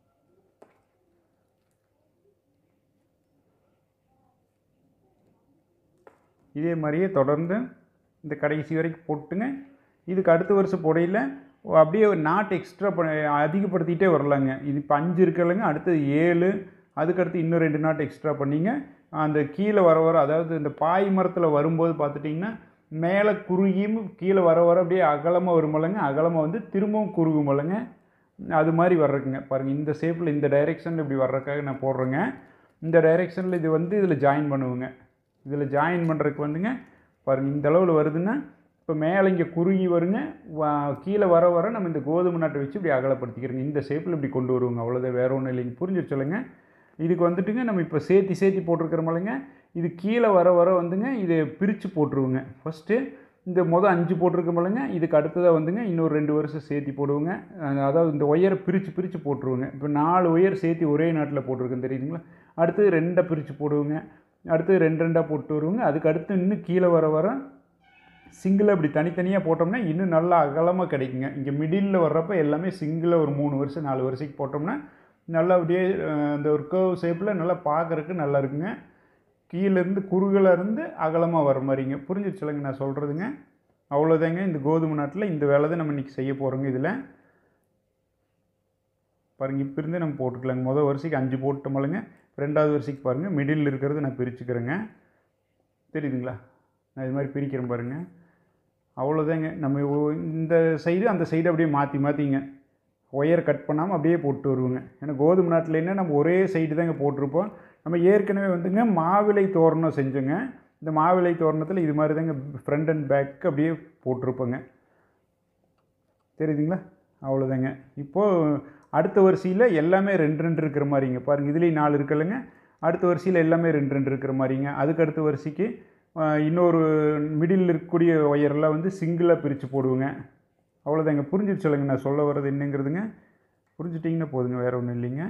இதே மாதிரியே தொடர்ந்து இந்த கடைசி வரைக்கும் போட்டுங்க இதுக்கு அடுத்த வருஷம் போடையில் அப்படியே ஒரு நாட் எக்ஸ்ட்ரா பண்ண அதிகப்படுத்திகிட்டே வரலாங்க இது இப்போ அஞ்சு இருக்கலைங்க அடுத்தது ஏழு அதுக்கடுத்து இன்னும் ரெண்டு நாட் எக்ஸ்ட்ரா பண்ணிங்க அந்த கீழே வர வர அதாவது இந்த பாய் மரத்தில் வரும்போது பார்த்துட்டிங்கன்னா மேலே குறுகியும் கீழே வர வர அப்படியே அகலமாக வருமில்லங்க அகலமாக வந்து திரும்பவும் குறுகுமில்லங்க அது மாதிரி வர்றதுங்க பாருங்கள் இந்த ஷேப்பில் இந்த டைரெக்ஷனில் இப்படி வர்றதுக்காக நான் போடுறேங்க இந்த டைரெக்ஷனில் இது வந்து இதில் ஜாயின் பண்ணுவேங்க இதில் ஜாயின் பண்ணுறதுக்கு வந்துங்க பாருங்கள் இந்த அளவில் வருதுன்னா இப்போ மேலே இங்கே குறுகி வருங்க வா- கீழே வர வர நம்ம இந்த கோதுமை நாட்டை வச்சு இப்படி அகலப்படுத்திக்கிறோங்க இந்த ஷேப்பில் இப்படி கொண்டு வருவோங்க அவ்வளோதான் வேறு ஒன்றும் இல்லைங்க புரிஞ்சு சொல்லுங்க இதுக்கு வந்துட்டுங்க நம்ம இப்போ சேர்த்தி சேர்த்தி போட்டிருக்கிறோமில்லங்க இது கீழே வர வர வந்துங்க இதை பிரித்து போட்டுருவோங்க ஃபஸ்ட்டு இந்த மொதல் அஞ்சு போட்டிருக்கோமில்லங்க இதுக்கு அடுத்ததாக வந்துங்க இன்னொரு ரெண்டு வருஷம் சேர்த்தி போடுவோங்க அஹ் அதாவது இந்த ஒயரை பிரித்து பிரித்து போட்டுருவோங்க இப்போ நாலு ஒயர் சேர்த்தி ஒரே நாட்டில் போட்டிருக்கேன் தெரியுதுங்களா அடுத்தது ரெண்டை பிரித்து போடுவோங்க அடுத்தது ரெண்டு ரெண்டாக போட்டு வருவோங்க அதுக்கு அடுத்து இன்னும் கீழே வர வர சிங்கிளாக இப்படி தனித்தனியாக போட்டோம்னா இன்னும் நல்லா அகலமாக கிடைக்குங்க இங்கே மிடில் வர்றப்ப எல்லாமே சிங்கிளாக ஒரு மூணு வருஷம் நாலு வருஷத்துக்கு போட்டோம்னா நல்லா அப்படியே அஹ், இந்த ஒரு கர்வ் ஷேப்பில் நல்லா பார்க்குறதுக்கு நல்லா இருக்குங்க கீழேருந்து குறுகலாக இருந்து அகலமாக வர மாதிரிங்க புரிஞ்சிருச்சுலங்க நான் சொல்கிறதுங்க அவ்வளோதாங்க இந்த கோதுமை நாட்டில் இந்த வேலை தான் நம்ம இன்றைக்கி செய்ய போகிறோங்க இதில் பாருங்கள் இப்போ இருந்தே நம்ம போட்டுக்கலாங்க முதல் வரிசைக்கு அஞ்சு போட்டோமல்லங்க ரெண்டாவது வரிசைக்கு பாருங்கள் மிடில் இருக்கிறது நான் பிரிச்சுக்கிறேங்க தெரியுதுங்களா நான் இது மாதிரி பிரிக்கிறேன் பாருங்கள் அவ்வளோதாங்க நம்ம ஒ- இந்த சைடு அந்த சைடு அப்படியே மாற்றி மாற்றிங்க ஒயர் கட் பண்ணாமல் அப்படியே போட்டு வருவோங்க ஏன்னா கோதுமை நாட்டில் என்ன நம்ம ஒரே சைடு தாங்க போட்டிருப்போம் நம்ம ஏற்கனவே வந்துங்க மாவிலை தோரணம் செஞ்சோங்க இந்த மாவிலை தோரணத்தில் இது மாதிரி தாங்க ஃப்ரண்ட் அண்ட் பேக் அப்படியே போட்டிருப்போங்க தெரியுதுங்களா அவ்வளோதாங்க இப்போது அடுத்த வரிசையில் எல்லாமே ரெண்டு ரெண்டு இருக்கிற மாதிரிங்க பாருங்கள் இதுலேயும் நாலு இருக்குல்லங்க அடுத்த வரிசையில் எல்லாமே ரெண்டு ரெண்டு இருக்கிற மாதிரிங்க அதுக்கு அடுத்த வரிசைக்கு ஆஹ், இன்னொரு மிடில் இருக்கக்கூடிய ஒயரெல்லாம் வந்து சிங்கிளாக பிரித்து போடுவோங்க அவ்வளோதாங்க புரிஞ்சிட்டு சொல்லுங்க நான் சொல்ல வர்றது என்னங்கிறதுங்க புரிஞ்சுட்டிங்கன்னா போதுங்க வேறு ஒன்றும் இல்லைங்க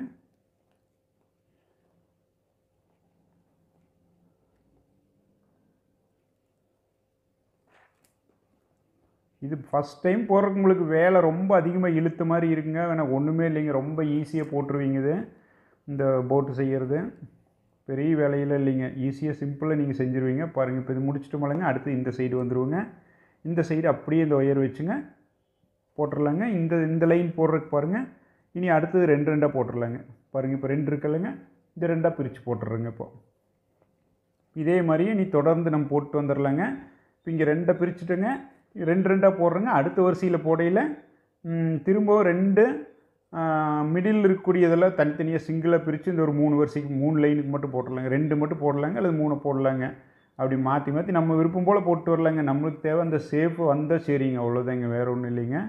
இது ஃபஸ்ட் டைம் போடுறதுக்கு உங்களுக்கு வேலை ரொம்ப அதிகமாக இழுத்த மாதிரி இருக்குங்க ஆனால் ஒன்றுமே இல்லைங்க ரொம்ப ஈஸியாக போட்டுருவீங்க இது இந்த போட்டு செய்கிறது பெரிய வேலையில் இல்லைங்க ஈஸியாக சிம்பிளாக நீங்கள் செஞ்சுருவீங்க பாருங்கள் இப்போ இது முடிச்சுட்டு மலங்க அடுத்து இந்த சைடு வந்துருவோங்க இந்த சைடு அப்படியே இந்த ஒயர் வச்சுங்க போட்டுடலாங்க இந்த இந்த லைன் போடுறதுக்கு பாருங்கள் இனி அடுத்தது ரெண்டு ரெண்டாக போட்டுடலாங்க பாருங்கள் இப்போ ரெண்டு இருக்குல்லங்க இந்த ரெண்டாக பிரித்து போட்டுடுறேங்க இப்போ இதே மாதிரியே நீ தொடர்ந்து நம்ம போட்டு வந்துடலாங்க இப்போ இங்கே ரெண்டை பிரிச்சுட்டுங்க ரெண்டு ரெண்டாக போடுறேங்க அடுத்த வரிசையில் போடையில் ம், திரும்பவும் ரெண்டு மிடில் இருக்கக்கூடியதெல்லாம் தனித்தனியாக சிங்கிளாக பிரித்து இந்த ஒரு மூணு வரிசைக்கு மூணு லைனுக்கு மட்டும் போட்டுடலாங்க ரெண்டு மட்டும் போடலாங்க அல்லது மூணு போடலாங்க அப்படி மாற்றி மாற்றி நம்ம விருப்பம் போல் போட்டு வரலாங்க நம்மளுக்கு தேவை அந்த சேஃப் வந்தால் சரிங்க அவ்வளோதாங்க வேறு ஒன்றும் இல்லைங்க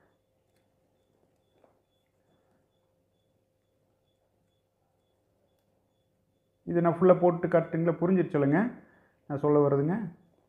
இது நான் ஃபுல்லாக போட்டு காட்டுங்களா புரிஞ்சிருச்சு சொல்லுங்க நான் சொல்ல வர்றதுங்க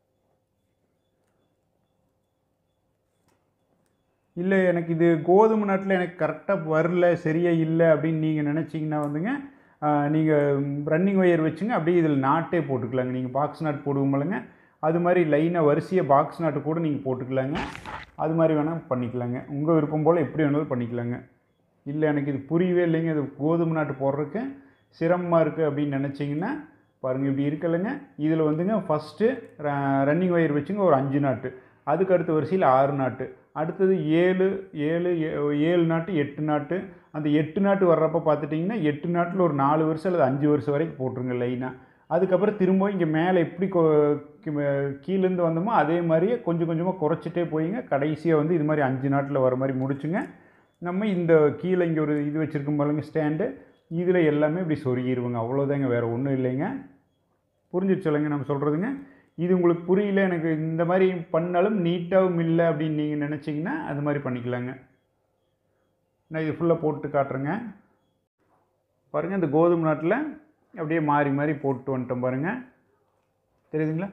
இல்லை எனக்கு இது கோதுமை நாட்டில் எனக்கு கரெக்டாக வரல சரியாக இல்லை அப்படின்னு நீங்கள் நினச்சிங்கன்னா வந்துங்க நீங்கள் ரன்னிங் ஒயர் வச்சுங்க அப்படியே இதில் நாட்டே போட்டுக்கலாங்க நீங்கள் பாக்ஸ் நாட் போடுவோமில்லங்க அது மாதிரி லைனாக வரிசையாக பாக்ஸ் நாட்டு கூட நீங்கள் போட்டுக்கலாங்க அது மாதிரி வேணால் பண்ணிக்கலாங்க உங்கள் விருப்பம் போல் எப்படி வேணாலும் பண்ணிக்கலாங்க இல்லை எனக்கு இது புரியவே இல்லைங்க இது கோதுமை நாட்டு போடுறதுக்கு சிரமமாக இருக்குது அப்படின்னு நினச்சிங்கன்னா பாருங்கள் இப்படி இருக்கலைங்க இதில் வந்துங்க ஃபஸ்ட்டு ரன்னிங் ஒயர் வச்சுங்க ஒரு அஞ்சு நாட்டு அதுக்கு அடுத்த வரிசையில் ஆறு நாட்டு அடுத்தது ஏழு ஏழு ஏ- ஏழு நாட்டு எட்டு நாட்டு அந்த எட்டு நாட்டு வர்றப்ப பார்த்துட்டிங்கன்னா எட்டு நாட்டில் ஒரு நாலு வருஷம் அல்லது அஞ்சு வருஷம் வரைக்கும் போட்டுருங்க லைனாக அதுக்கப்புறம் திரும்ப இங்கே மேலே எப்படி கொ- கி- மே- கீழேருந்து வந்தோமோ அதே மாதிரியே கொஞ்சம் கொஞ்சமாக குறைச்சிட்டே போயிங்க கடைசியாக வந்து இது மாதிரி அஞ்சு நாட்டில் வர மாதிரி முடிச்சுங்க நம்ம இந்த கீழே இங்கே ஒரு இது வச்சுருக்கோம் பாருங்க ஸ்டாண்டு இதில் எல்லாமே இப்படி சொருகிடுவோங்க அவ்வளோதாங்க வேறு ஒன்றும் இல்லைங்க புரிஞ்சிச்சு சொல்லுங்க நம்ம சொல்கிறதுங்க இது உங்களுக்கு புரியல எனக்கு இந்த மாதிரி பண்ணாலும் நீட்டாகவும் இல்லை அப்படின்னு நீங்கள் நினச்சிங்கன்னா அது மாதிரி பண்ணிக்கலாங்க நான் இது ஃபுல்லாக போட்டு காட்டுறேங்க பாருங்கள் இந்த கோதுமை நாட்டில் அப்படியே மாறி மாறி போட்டு வந்துட்டோம் பாருங்கள் தெரியுதுங்களா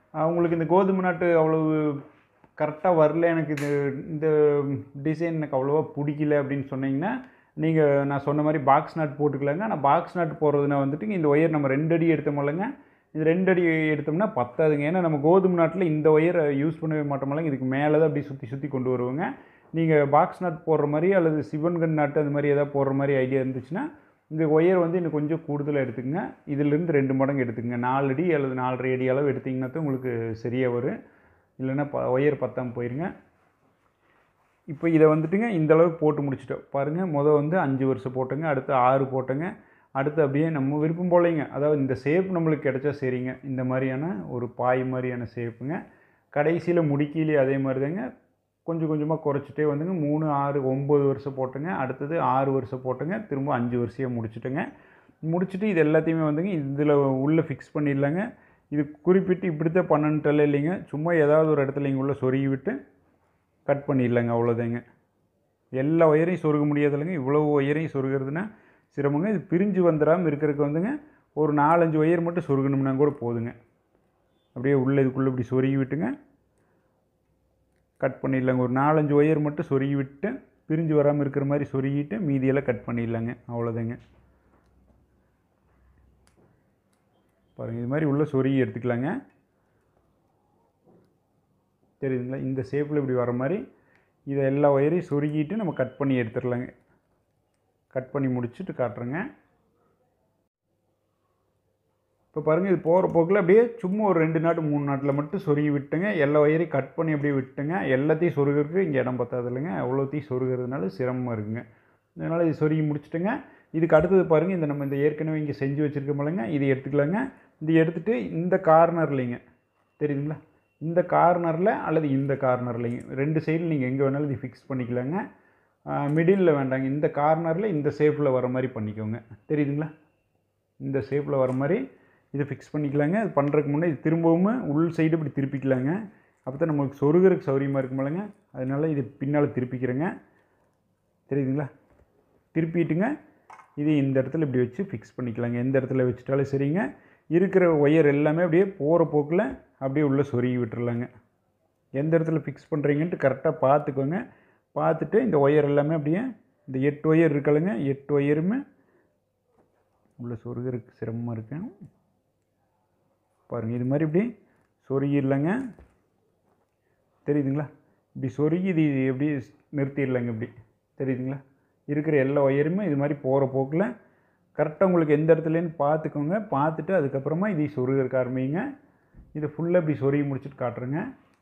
உங்களுக்கு இந்த கோதுமை நாட்டு அவ்வளவு கரெக்டாக வரல எனக்கு இது இந்த டிசைன் எனக்கு அவ்வளோவா பிடிக்கல அப்படின்னு சொன்னீங்கன்னா நீங்கள் நான் சொன்ன மாதிரி பாக்ஸ் நாட் போட்டுக்கலாங்க ஆனால் பாக்ஸ் நாட் போடுறதுனா வந்துட்டு இந்த ஒயர் நம்ம ரெண்டு அடி எடுத்தோமில்லங்க இது ரெண்டு அடி எடுத்தோம்னா பத்தாதுங்க ஏன்னா நம்ம கோதுமை நாட்டில் இந்த ஒயரை யூஸ் பண்ணவே மாட்டோமில்லங்க இதுக்கு மேலே தான் அப்படி சுற்றி சுற்றி கொண்டு வருவோங்க நீங்கள் பாக்ஸ் நாட் போடுற மாதிரி அல்லது சிவன்கன் நாட்டு அது மாதிரி எதாவது போடுற மாதிரி ஐடியா இருந்துச்சுன்னா இந்த ஒயர் வந்து இன்னும் கொஞ்சம் கூடுதலாக எடுத்துக்கங்க இதிலிருந்து ரெண்டு மடங்கு எடுத்துக்கங்க நாலு அடி அல்லது நாலரை அடி அளவு எடுத்திங்கன்னா தான் உங்களுக்கு சரியாக வரும் இல்லைன்னா ப ஒயர் பத்தாமல் போயிருங்க இப்போ இதை வந்துட்டுங்க இந்த அளவுக்கு போட்டு முடிச்சிட்டோம் பாருங்கள் மொதல் வந்து அஞ்சு வருஷம் போட்டோங்க அடுத்து ஆறு போட்டோங்க அடுத்து அப்படியே நம்ம விருப்பம் போலைங்க அதாவது இந்த ஷேப் நம்மளுக்கு கிடைச்சா சரிங்க இந்த மாதிரியான ஒரு பாய் மாதிரியான ஷேப்புங்க கடைசியில் முடிக்கிலே அதே மாதிரி தாங்க கொஞ்சம் கொஞ்சமாக குறைச்சிட்டே வந்துங்க மூணு ஆறு ஒம்பது வருஷம் போட்டுங்க அடுத்தது ஆறு வருஷம் போட்டுங்க திரும்ப அஞ்சு வருஷம் முடிச்சுட்டுங்க முடிச்சுட்டு இது எல்லாத்தையுமே வந்துங்க இதில் உள்ளே ஃபிக்ஸ் பண்ணிடலாங்க இது குறிப்பிட்டு இப்படி தான் பண்ணணுன்ட்டல இல்லைங்க சும்மா ஏதாவது ஒரு இடத்துல இங்கே உள்ள சொருகி விட்டு கட் பண்ணிடலாங்க அவ்வளோதாங்க எல்லா ஒயரையும் சொருக முடியாதுல்லங்க இவ்வளோ ஒயரையும் சொருகிறதுனா சிரமங்க இது பிரிஞ்சு வந்துடாமல் இருக்கிறதுக்கு வந்துங்க ஒரு நாலஞ்சு ஒயர் மட்டும் சொருகணும்னா கூட போதுங்க அப்படியே உள்ளே இதுக்குள்ளே இப்படி சொருகி விட்டுங்க கட் பண்ணிடலாங்க ஒரு நாலஞ்சு ஒயர் மட்டும் சொருகி விட்டு பிரிஞ்சு வராமல் இருக்கிற மாதிரி சொருகிட்டு மீதியெல்லாம் கட் பண்ணிடலாங்க அவ்வளோதாங்க பாருங்கள் இது மாதிரி உள்ள சொருகி எடுத்துக்கலாங்க தெரியுதுங்களா இந்த ஷேப்பில் இப்படி வர மாதிரி இதை எல்லா ஒயரையும் சொருகிட்டு நம்ம கட் பண்ணி எடுத்துடலாங்க கட் பண்ணி முடிச்சுட்டு காட்டுறேங்க இப்போ பாருங்கள் இது போகிற போக்கில் அப்படியே சும்மா ஒரு ரெண்டு நாட்டு மூணு நாட்டில் மட்டும் சொருகி விட்டுங்க எல்லா ஒயரையும் கட் பண்ணி அப்படியே விட்டுங்க எல்லாத்தையும் சொருகிறதுக்கு இங்கே இடம் பத்தாது இல்லைங்க அவ்வளோத்தையும் சொருகிறதுனால சிரமமாக இருக்குங்க அதனால் இது சொருகி முடிச்சுட்டுங்க இதுக்கு அடுத்தது பாருங்கள் இந்த நம்ம இந்த ஏற்கனவே இங்கே செஞ்சு வச்சுருக்கோமில்லங்க இது எடுத்துக்கலாங்க இது எடுத்துகிட்டு இந்த கார்னர்லைங்க தெரியுதுங்களா இந்த கார்னரில் அல்லது இந்த கார்னர்லைங்க ரெண்டு சைடில் நீங்கள் எங்கே வேணாலும் இது ஃபிக்ஸ் பண்ணிக்கலாங்க மிடில் வேண்டாங்க இந்த கார்னரில் இந்த ஷேப்பில் வர மாதிரி பண்ணிக்கோங்க தெரியுதுங்களா இந்த ஷேப்பில் வர மாதிரி இதை ஃபிக்ஸ் பண்ணிக்கலாங்க அது பண்ணுறதுக்கு முன்னே இது திரும்பவும் உள் சைடு இப்படி திருப்பிக்கலாங்க அப்போ தான் நம்மளுக்கு சொருகிறதுக்கு சௌரியமாக இருக்குமில்லங்க அதனால் இது பின்னால் திருப்பிக்கிறேங்க தெரியுதுங்களா திருப்பிட்டுங்க இது இந்த இடத்துல இப்படி வச்சு ஃபிக்ஸ் பண்ணிக்கலாங்க எந்த இடத்துல வச்சுட்டாலும் சரிங்க இருக்கிற ஒயர் எல்லாமே அப்படியே போகிற போக்கில் அப்படியே உள்ளே சொருகி விட்டுறலாங்க எந்த இடத்துல ஃபிக்ஸ் பண்ணுறீங்கன்ட்டு கரெக்டாக பார்த்துக்கோங்க பார்த்துட்டு இந்த ஒயர் எல்லாமே அப்படியே இந்த எட்டு ஒயர் இருக்கலைங்க எட்டு ஒயருமே உள்ளே சொருகிறதுக்கு சிரமமாக இருக்கு பாருங்கள் இது மாதிரி இப்படி சொருகிடலாங்க தெரியுதுங்களா இப்படி சொருகி இது எப்படி நிறுத்திடலாங்க இப்படி தெரியுதுங்களா இருக்கிற எல்லா ஒயருமே இது மாதிரி போகிற போக்கில் கரெக்டாக உங்களுக்கு எந்த இடத்துலன்னு பார்த்துக்கோங்க பார்த்துட்டு அதுக்கப்புறமா இதை சொருகிறதுக்கு ஆரம்பிங்க இதை ஃபுல்லாக இப்படி சொருகி முடிச்சுட்டு காட்டுறேங்க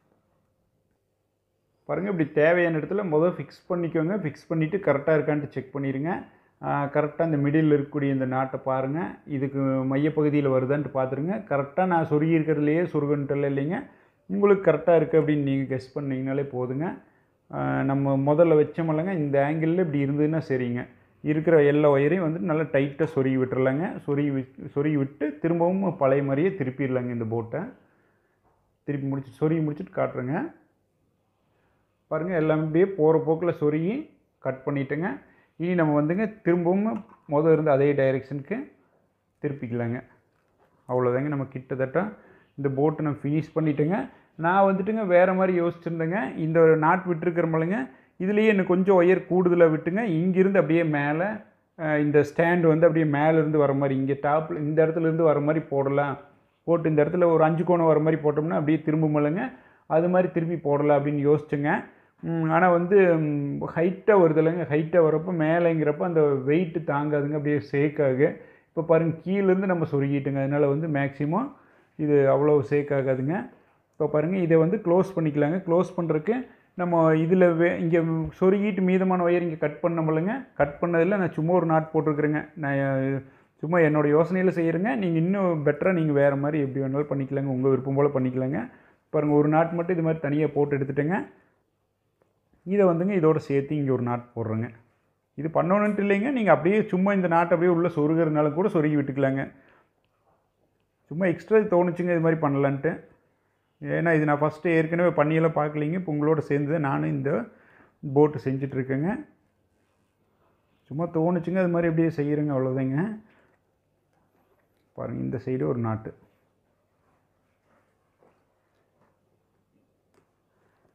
பாருங்கள் இப்படி தேவையான இடத்துல முதல் ஃபிக்ஸ் பண்ணிக்கோங்க ஃபிக்ஸ் பண்ணிவிட்டு கரெக்டாக இருக்கான்ட்டு செக் பண்ணிடுங்க கரெக்டாக இந்த மிடில் இருக்கக்கூடிய இந்த நாட்டை பாருங்கள் இதுக்கு மையப்பகுதியில் வருதான்ட்டு பார்த்துருங்க கரெக்டாக நான் சொருகி இருக்கிறதுலையே சொருகன்ட்டுல இல்லைங்க உங்களுக்கு கரெக்டாக இருக்குது அப்படின்னு நீங்கள் கெஸ் பண்ணிங்கனாலே போதுங்க நம்ம முதல்ல வச்சோமில்லங்க இந்த ஆங்கிளில் இப்படி இருந்ததுன்னா சரிங்க இருக்கிற எல்லா ஒயரையும் வந்து நல்லா டைட்டாக சொருகி விட்டுறலாங்க சொருகி வி சொருகி விட்டு திரும்பவும் பழைய மாதிரியே திருப்பிடலாங்க இந்த போட்டை திருப்பி முடிச்சு சொருகி முடிச்சுட்டு காட்டுறேங்க பாருங்கள் எல்லாமே அப்படியே போகிற போக்கில் சொருகி கட் பண்ணிவிட்டுங்க இனி நம்ம வந்துங்க திரும்பவும் மொதல் இருந்த அதே டைரெக்ஷனுக்கு திருப்பிக்கலாங்க அவ்வளோதாங்க நம்ம கிட்டத்தட்ட இந்த போட்டை நான் ஃபினிஷ் பண்ணிட்டேங்க நான் வந்துட்டுங்க வேறு மாதிரி யோசிச்சுருந்தேங்க இந்த நாட் விட்டுருக்கிறமலைங்க இதுலேயே இன்னும் கொஞ்சம் ஒயர் கூடுதலாக விட்டுங்க இங்கேருந்து அப்படியே மேலே இந்த ஸ்டாண்டு வந்து அப்படியே மேலேருந்து வர மாதிரி இங்கே டாப்பில் இந்த இடத்துலேருந்து வர மாதிரி போடலாம் போட்டு இந்த இடத்துல ஒரு அஞ்சு கோணம் வர மாதிரி போட்டோம்னா அப்படியே திரும்பமில்லைங்க அது மாதிரி திரும்பி போடலாம் அப்படின்னு யோசிச்சுங்க ஆனால் வந்து ஹைட்டாக வருது இல்லைங்க ஹைட்டாக வரப்போ மேலேங்கிறப்ப அந்த வெயிட்டு தாங்காதுங்க அப்படியே சேக் ஆகு இப்போ பாருங்கள் கீழேருந்து நம்ம சொருகிட்டுங்க அதனால் வந்து மேக்ஸிமம் இது அவ்வளோ சேக் ஆகாதுங்க இப்போ பாருங்கள் இதை வந்து க்ளோஸ் பண்ணிக்கலாங்க க்ளோஸ் பண்ணுறதுக்கு நம்ம இதில் வே இங்கே சொருகிட்டு மீதமான ஒயர் இங்கே கட் பண்ணமில்லைங்க கட் பண்ணதில் நான் சும்மா ஒரு நாட் போட்டிருக்கிறேங்க நான் சும்மா என்னோடய யோசனையில் செய்கிறேங்க நீங்கள் இன்னும் பெட்டராக நீங்கள் வேறு மாதிரி எப்படி வேணாலும் பண்ணிக்கலாங்க உங்கள் விருப்பம் போல் பண்ணிக்கலாங்க பாருங்கள் ஒரு நாட் மட்டும் இது மாதிரி தனியாக போட்டு எடுத்துட்டேங்க இதை வந்துங்க இதோட சேர்த்து இங்கே ஒரு நாட் போடுறேங்க இது பண்ணணுன்ட்டு இல்லைங்க நீங்கள் அப்படியே சும்மா இந்த நாட்டை அப்படியே உள்ளே சொருகிறதுனால கூட சொருகி விட்டுக்கலாங்க சும்மா எக்ஸ்ட்ரா தோணுச்சுங்க இது மாதிரி பண்ணலான்ட்டு ஏன்னா இது நான் ஃபஸ்ட்டு ஏற்கனவே பண்ணியெல்லாம் பார்க்கலிங்க இப்போ உங்களோட சேர்ந்து நானும் இந்த போட்டு செஞ்சிட்ருக்கேங்க சும்மா தோணுச்சுங்க அது மாதிரி அப்படியே செய்கிறேங்க அவ்வளோதாங்க பாருங்கள் இந்த சைடு ஒரு நாட்டு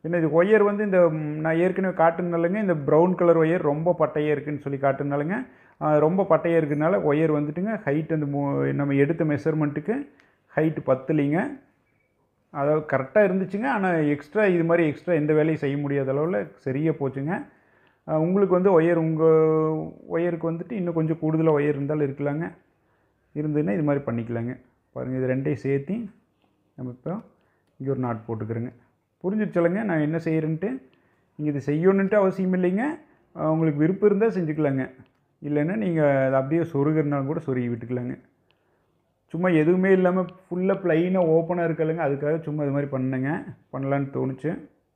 என்ன இது ஒயர் வந்து இந்த ம், நான் ஏற்கனவே காட்டுனாலுங்க இந்த ப்ரௌன் கலர் ஒயர் ரொம்ப பட்டையாக இருக்குன்னு சொல்லி காட்டுனாலுங்க ஆ, ரொம்ப பட்டையாக இருக்கிறதுனால ஒயர் வந்துட்டுங்க ஹைட் அந்த மூ நம்ம எடுத்த மெஷர்மெண்ட்டுக்கு ஹைட்டு பத்தலைங்க அதாவது கரெக்டாக இருந்துச்சுங்க ஆனால் எக்ஸ்ட்ரா இது மாதிரி எக்ஸ்ட்ரா எந்த வேலையும் செய்ய முடியாத அளவில் சரியாக போச்சுங்க ஆ, உங்களுக்கு வந்து ஒயர் உங்கள் ஒயருக்கு வந்துட்டு இன்னும் கொஞ்சம் கூடுதலாக ஒயர் இருந்தாலும் இருக்கலாங்க இருந்ததுன்னா இது மாதிரி பண்ணிக்கலாங்க பாருங்கள் இது ரெண்டையும் சேர்த்து நம்ம இப்போ இங்கே ஒரு நாட் போட்டுக்கிறேங்க புரிஞ்சிருச்சலங்க நான் என்ன செய்கிறேன்ட்டு நீங்கள் இது செய்யணுன்ட்டு அவசியம் இல்லைங்க ஆ, உங்களுக்கு விருப்பம் இருந்தால் செஞ்சுக்கலாங்க இல்லைன்னா நீங்கள் அதை அப்படியே சொருகிறனாலும் கூட சொருகி விட்டுக்கலாங்க சும்மா எதுவுமே இல்லாமல் ஃபுல்லாக ப்ளைனாக ஓப்பனாக இருக்கலைங்க அதுக்காக சும்மா இது மாதிரி பண்ணேங்க பண்ணலான்னு தோணுச்சு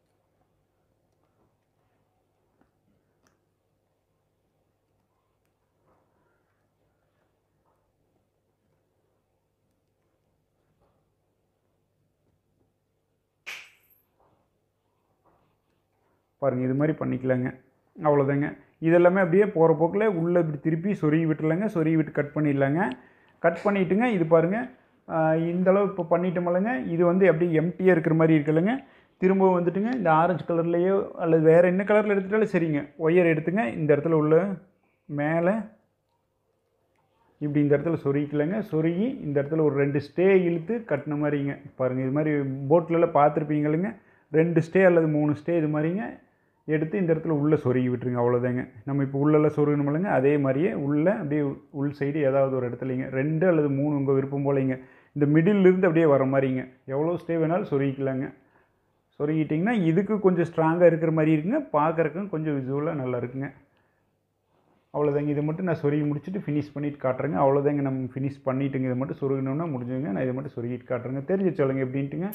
பாருங்கள் இது மாதிரி பண்ணிக்கலாங்க அவ்வளோதாங்க இதெல்லாமே அப்படியே போகிற போக்கில் உள்ளே இப்படி திருப்பி சொருகி விட்டுலாங்க சொருகி விட்டு கட் பண்ணிடலாங்க கட் பண்ணிவிட்டுங்க இது பாருங்கள் ஆஹ் இந்த அளவு இப்போ பண்ணிட்டோமில்லங்க இது வந்து அப்படியே எம்டியாக இருக்கிற மாதிரி இருக்குல்லங்க திரும்பவும் வந்துட்டுங்க இந்த ஆரஞ்சு கலர்லேயோ அல்லது வேறு என்ன கலரில் எடுத்துட்டாலும் சரிங்க ஒயர் எடுத்துங்க இந்த இடத்துல உள்ள மேலே இப்படி இந்த இடத்துல சொருகிக்கலாங்க சொருகி இந்த இடத்துல ஒரு ரெண்டு ஸ்டே இழுத்து கட்டின மாதிரிங்க பாருங்கள் இது மாதிரி போட்லலாம் பார்த்துருப்பீங்களுங்க ரெண்டு ஸ்டே அல்லது மூணு ஸ்டே இது மாதிரிங்க எடுத்து இந்த இடத்துல உள்ளே சொருகி விட்டுருங்க அவ்வளோதாங்க நம்ம இப்போ உள்ளெல்லாம் சொருகணுமில்லங்க அதே மாதிரியே உள்ளே அப்படியே உள் சைடு ஏதாவது ஒரு இடத்துலைங்க ரெண்டு அல்லது மூணு உங்கள் விருப்பம் போலைங்க இந்த மிடில் இருந்து அப்படியே வர மாதிரிங்க எவ்வளோ ஸ்டே வேணாலும் சொருகிக்கலாங்க சொருகிட்டிங்கன்னா இதுக்கு கொஞ்சம் ஸ்ட்ராங்காக இருக்கிற மாதிரி இருக்குங்க பார்க்குறக்கும் கொஞ்சம் விசுவலாக நல்லா இருக்குங்க அவ்வளோதாங்க இதை மட்டும் நான் சொருகி முடிச்சுட்டு ஃபினிஷ் பண்ணிட்டு காட்டுறேங்க அவ்வளோதாங்க நம்ம ஃபினிஷ் பண்ணிட்டுங்க இதை மட்டும் சொருகணும்னா முடிஞ்சுங்க நான் இதை மட்டும் சொருகிட்டு காட்டுறேங்க தெரிஞ்சு சொல்லுங்க எப்படின்ட்டுங்க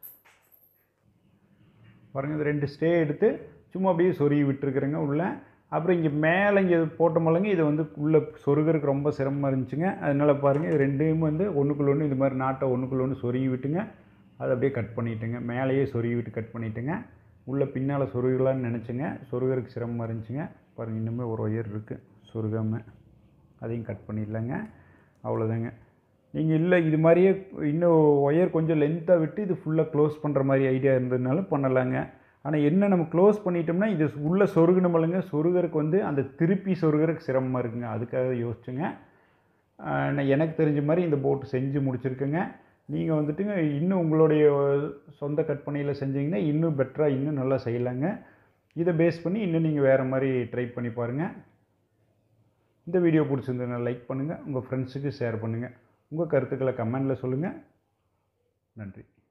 பாருங்கள் இந்த ரெண்டு ஸ்டே எடுத்து சும்மா அப்படியே சொருகி விட்டுருக்குறேங்க உள்ளே அப்புறம் இங்கே மேலே இங்கே போட்டோமில்லங்க இதை வந்து உள்ளே சொருகிறதுக்கு ரொம்ப சிரமமாக இருந்துச்சுங்க அதனால் பாருங்கள் இது ரெண்டையும் வந்து ஒன்றுக்குள்ள ஒன்று இது மாதிரி நாட்டை ஒன்றுக்குள்ள ஒன்று சொருகி விட்டுங்க அதை அப்படியே கட் பண்ணிட்டுங்க மேலேயே சொருகி விட்டு கட் பண்ணிட்டுங்க உள்ளே பின்னால் சொருகலான்னு நினச்சிங்க சொருகிறதுக்கு சிரமமாக இருந்துச்சுங்க பாருங்கள் இன்னுமே ஒரு ஒயர் இருக்குது சொருகாமல் அதையும் கட் பண்ணிடலாங்க அவ்வளோதாங்க நீங்கள் இல்லை இது மாதிரியே இன்னும் ஒயர் கொஞ்சம் லென்த்தாக விட்டு இது ஃபுல்லாக க்ளோஸ் பண்ணுற மாதிரி ஐடியா இருந்ததுனாலும் பண்ணலாங்க ஆனால் என்ன நம்ம க்ளோஸ் பண்ணிட்டோம்னா இது உள்ளே சொருகணுமில்லைங்க சொருகிறதுக்கு வந்து அந்த திருப்பி சொருகிறதுக்கு சிரமமாக இருக்குங்க அதுக்காக யோசிச்சுங்க ஆஹ் நான் எனக்கு தெரிஞ்ச மாதிரி இந்த போட்டு செஞ்சு முடிச்சிருக்கேங்க நீங்கள் வந்துட்டுங்க இன்னும் உங்களுடைய சொந்த கற்பனையில் செஞ்சீங்கன்னா இன்னும் பெட்டராக இன்னும் நல்லா செய்யலாங்க இதை பேஸ் பண்ணி இன்னும் நீங்கள் வேறு மாதிரி ட்ரை பண்ணி பாருங்கள் இந்த வீடியோ பிடிச்சிருந்ததுன்னா லைக் பண்ணுங்கள் உங்கள் ஃப்ரெண்ட்ஸுக்கு ஷேர் பண்ணுங்கள் உங்கள் கருத்துக்களை கமெண்டில் சொல்லுங்கள் நன்றி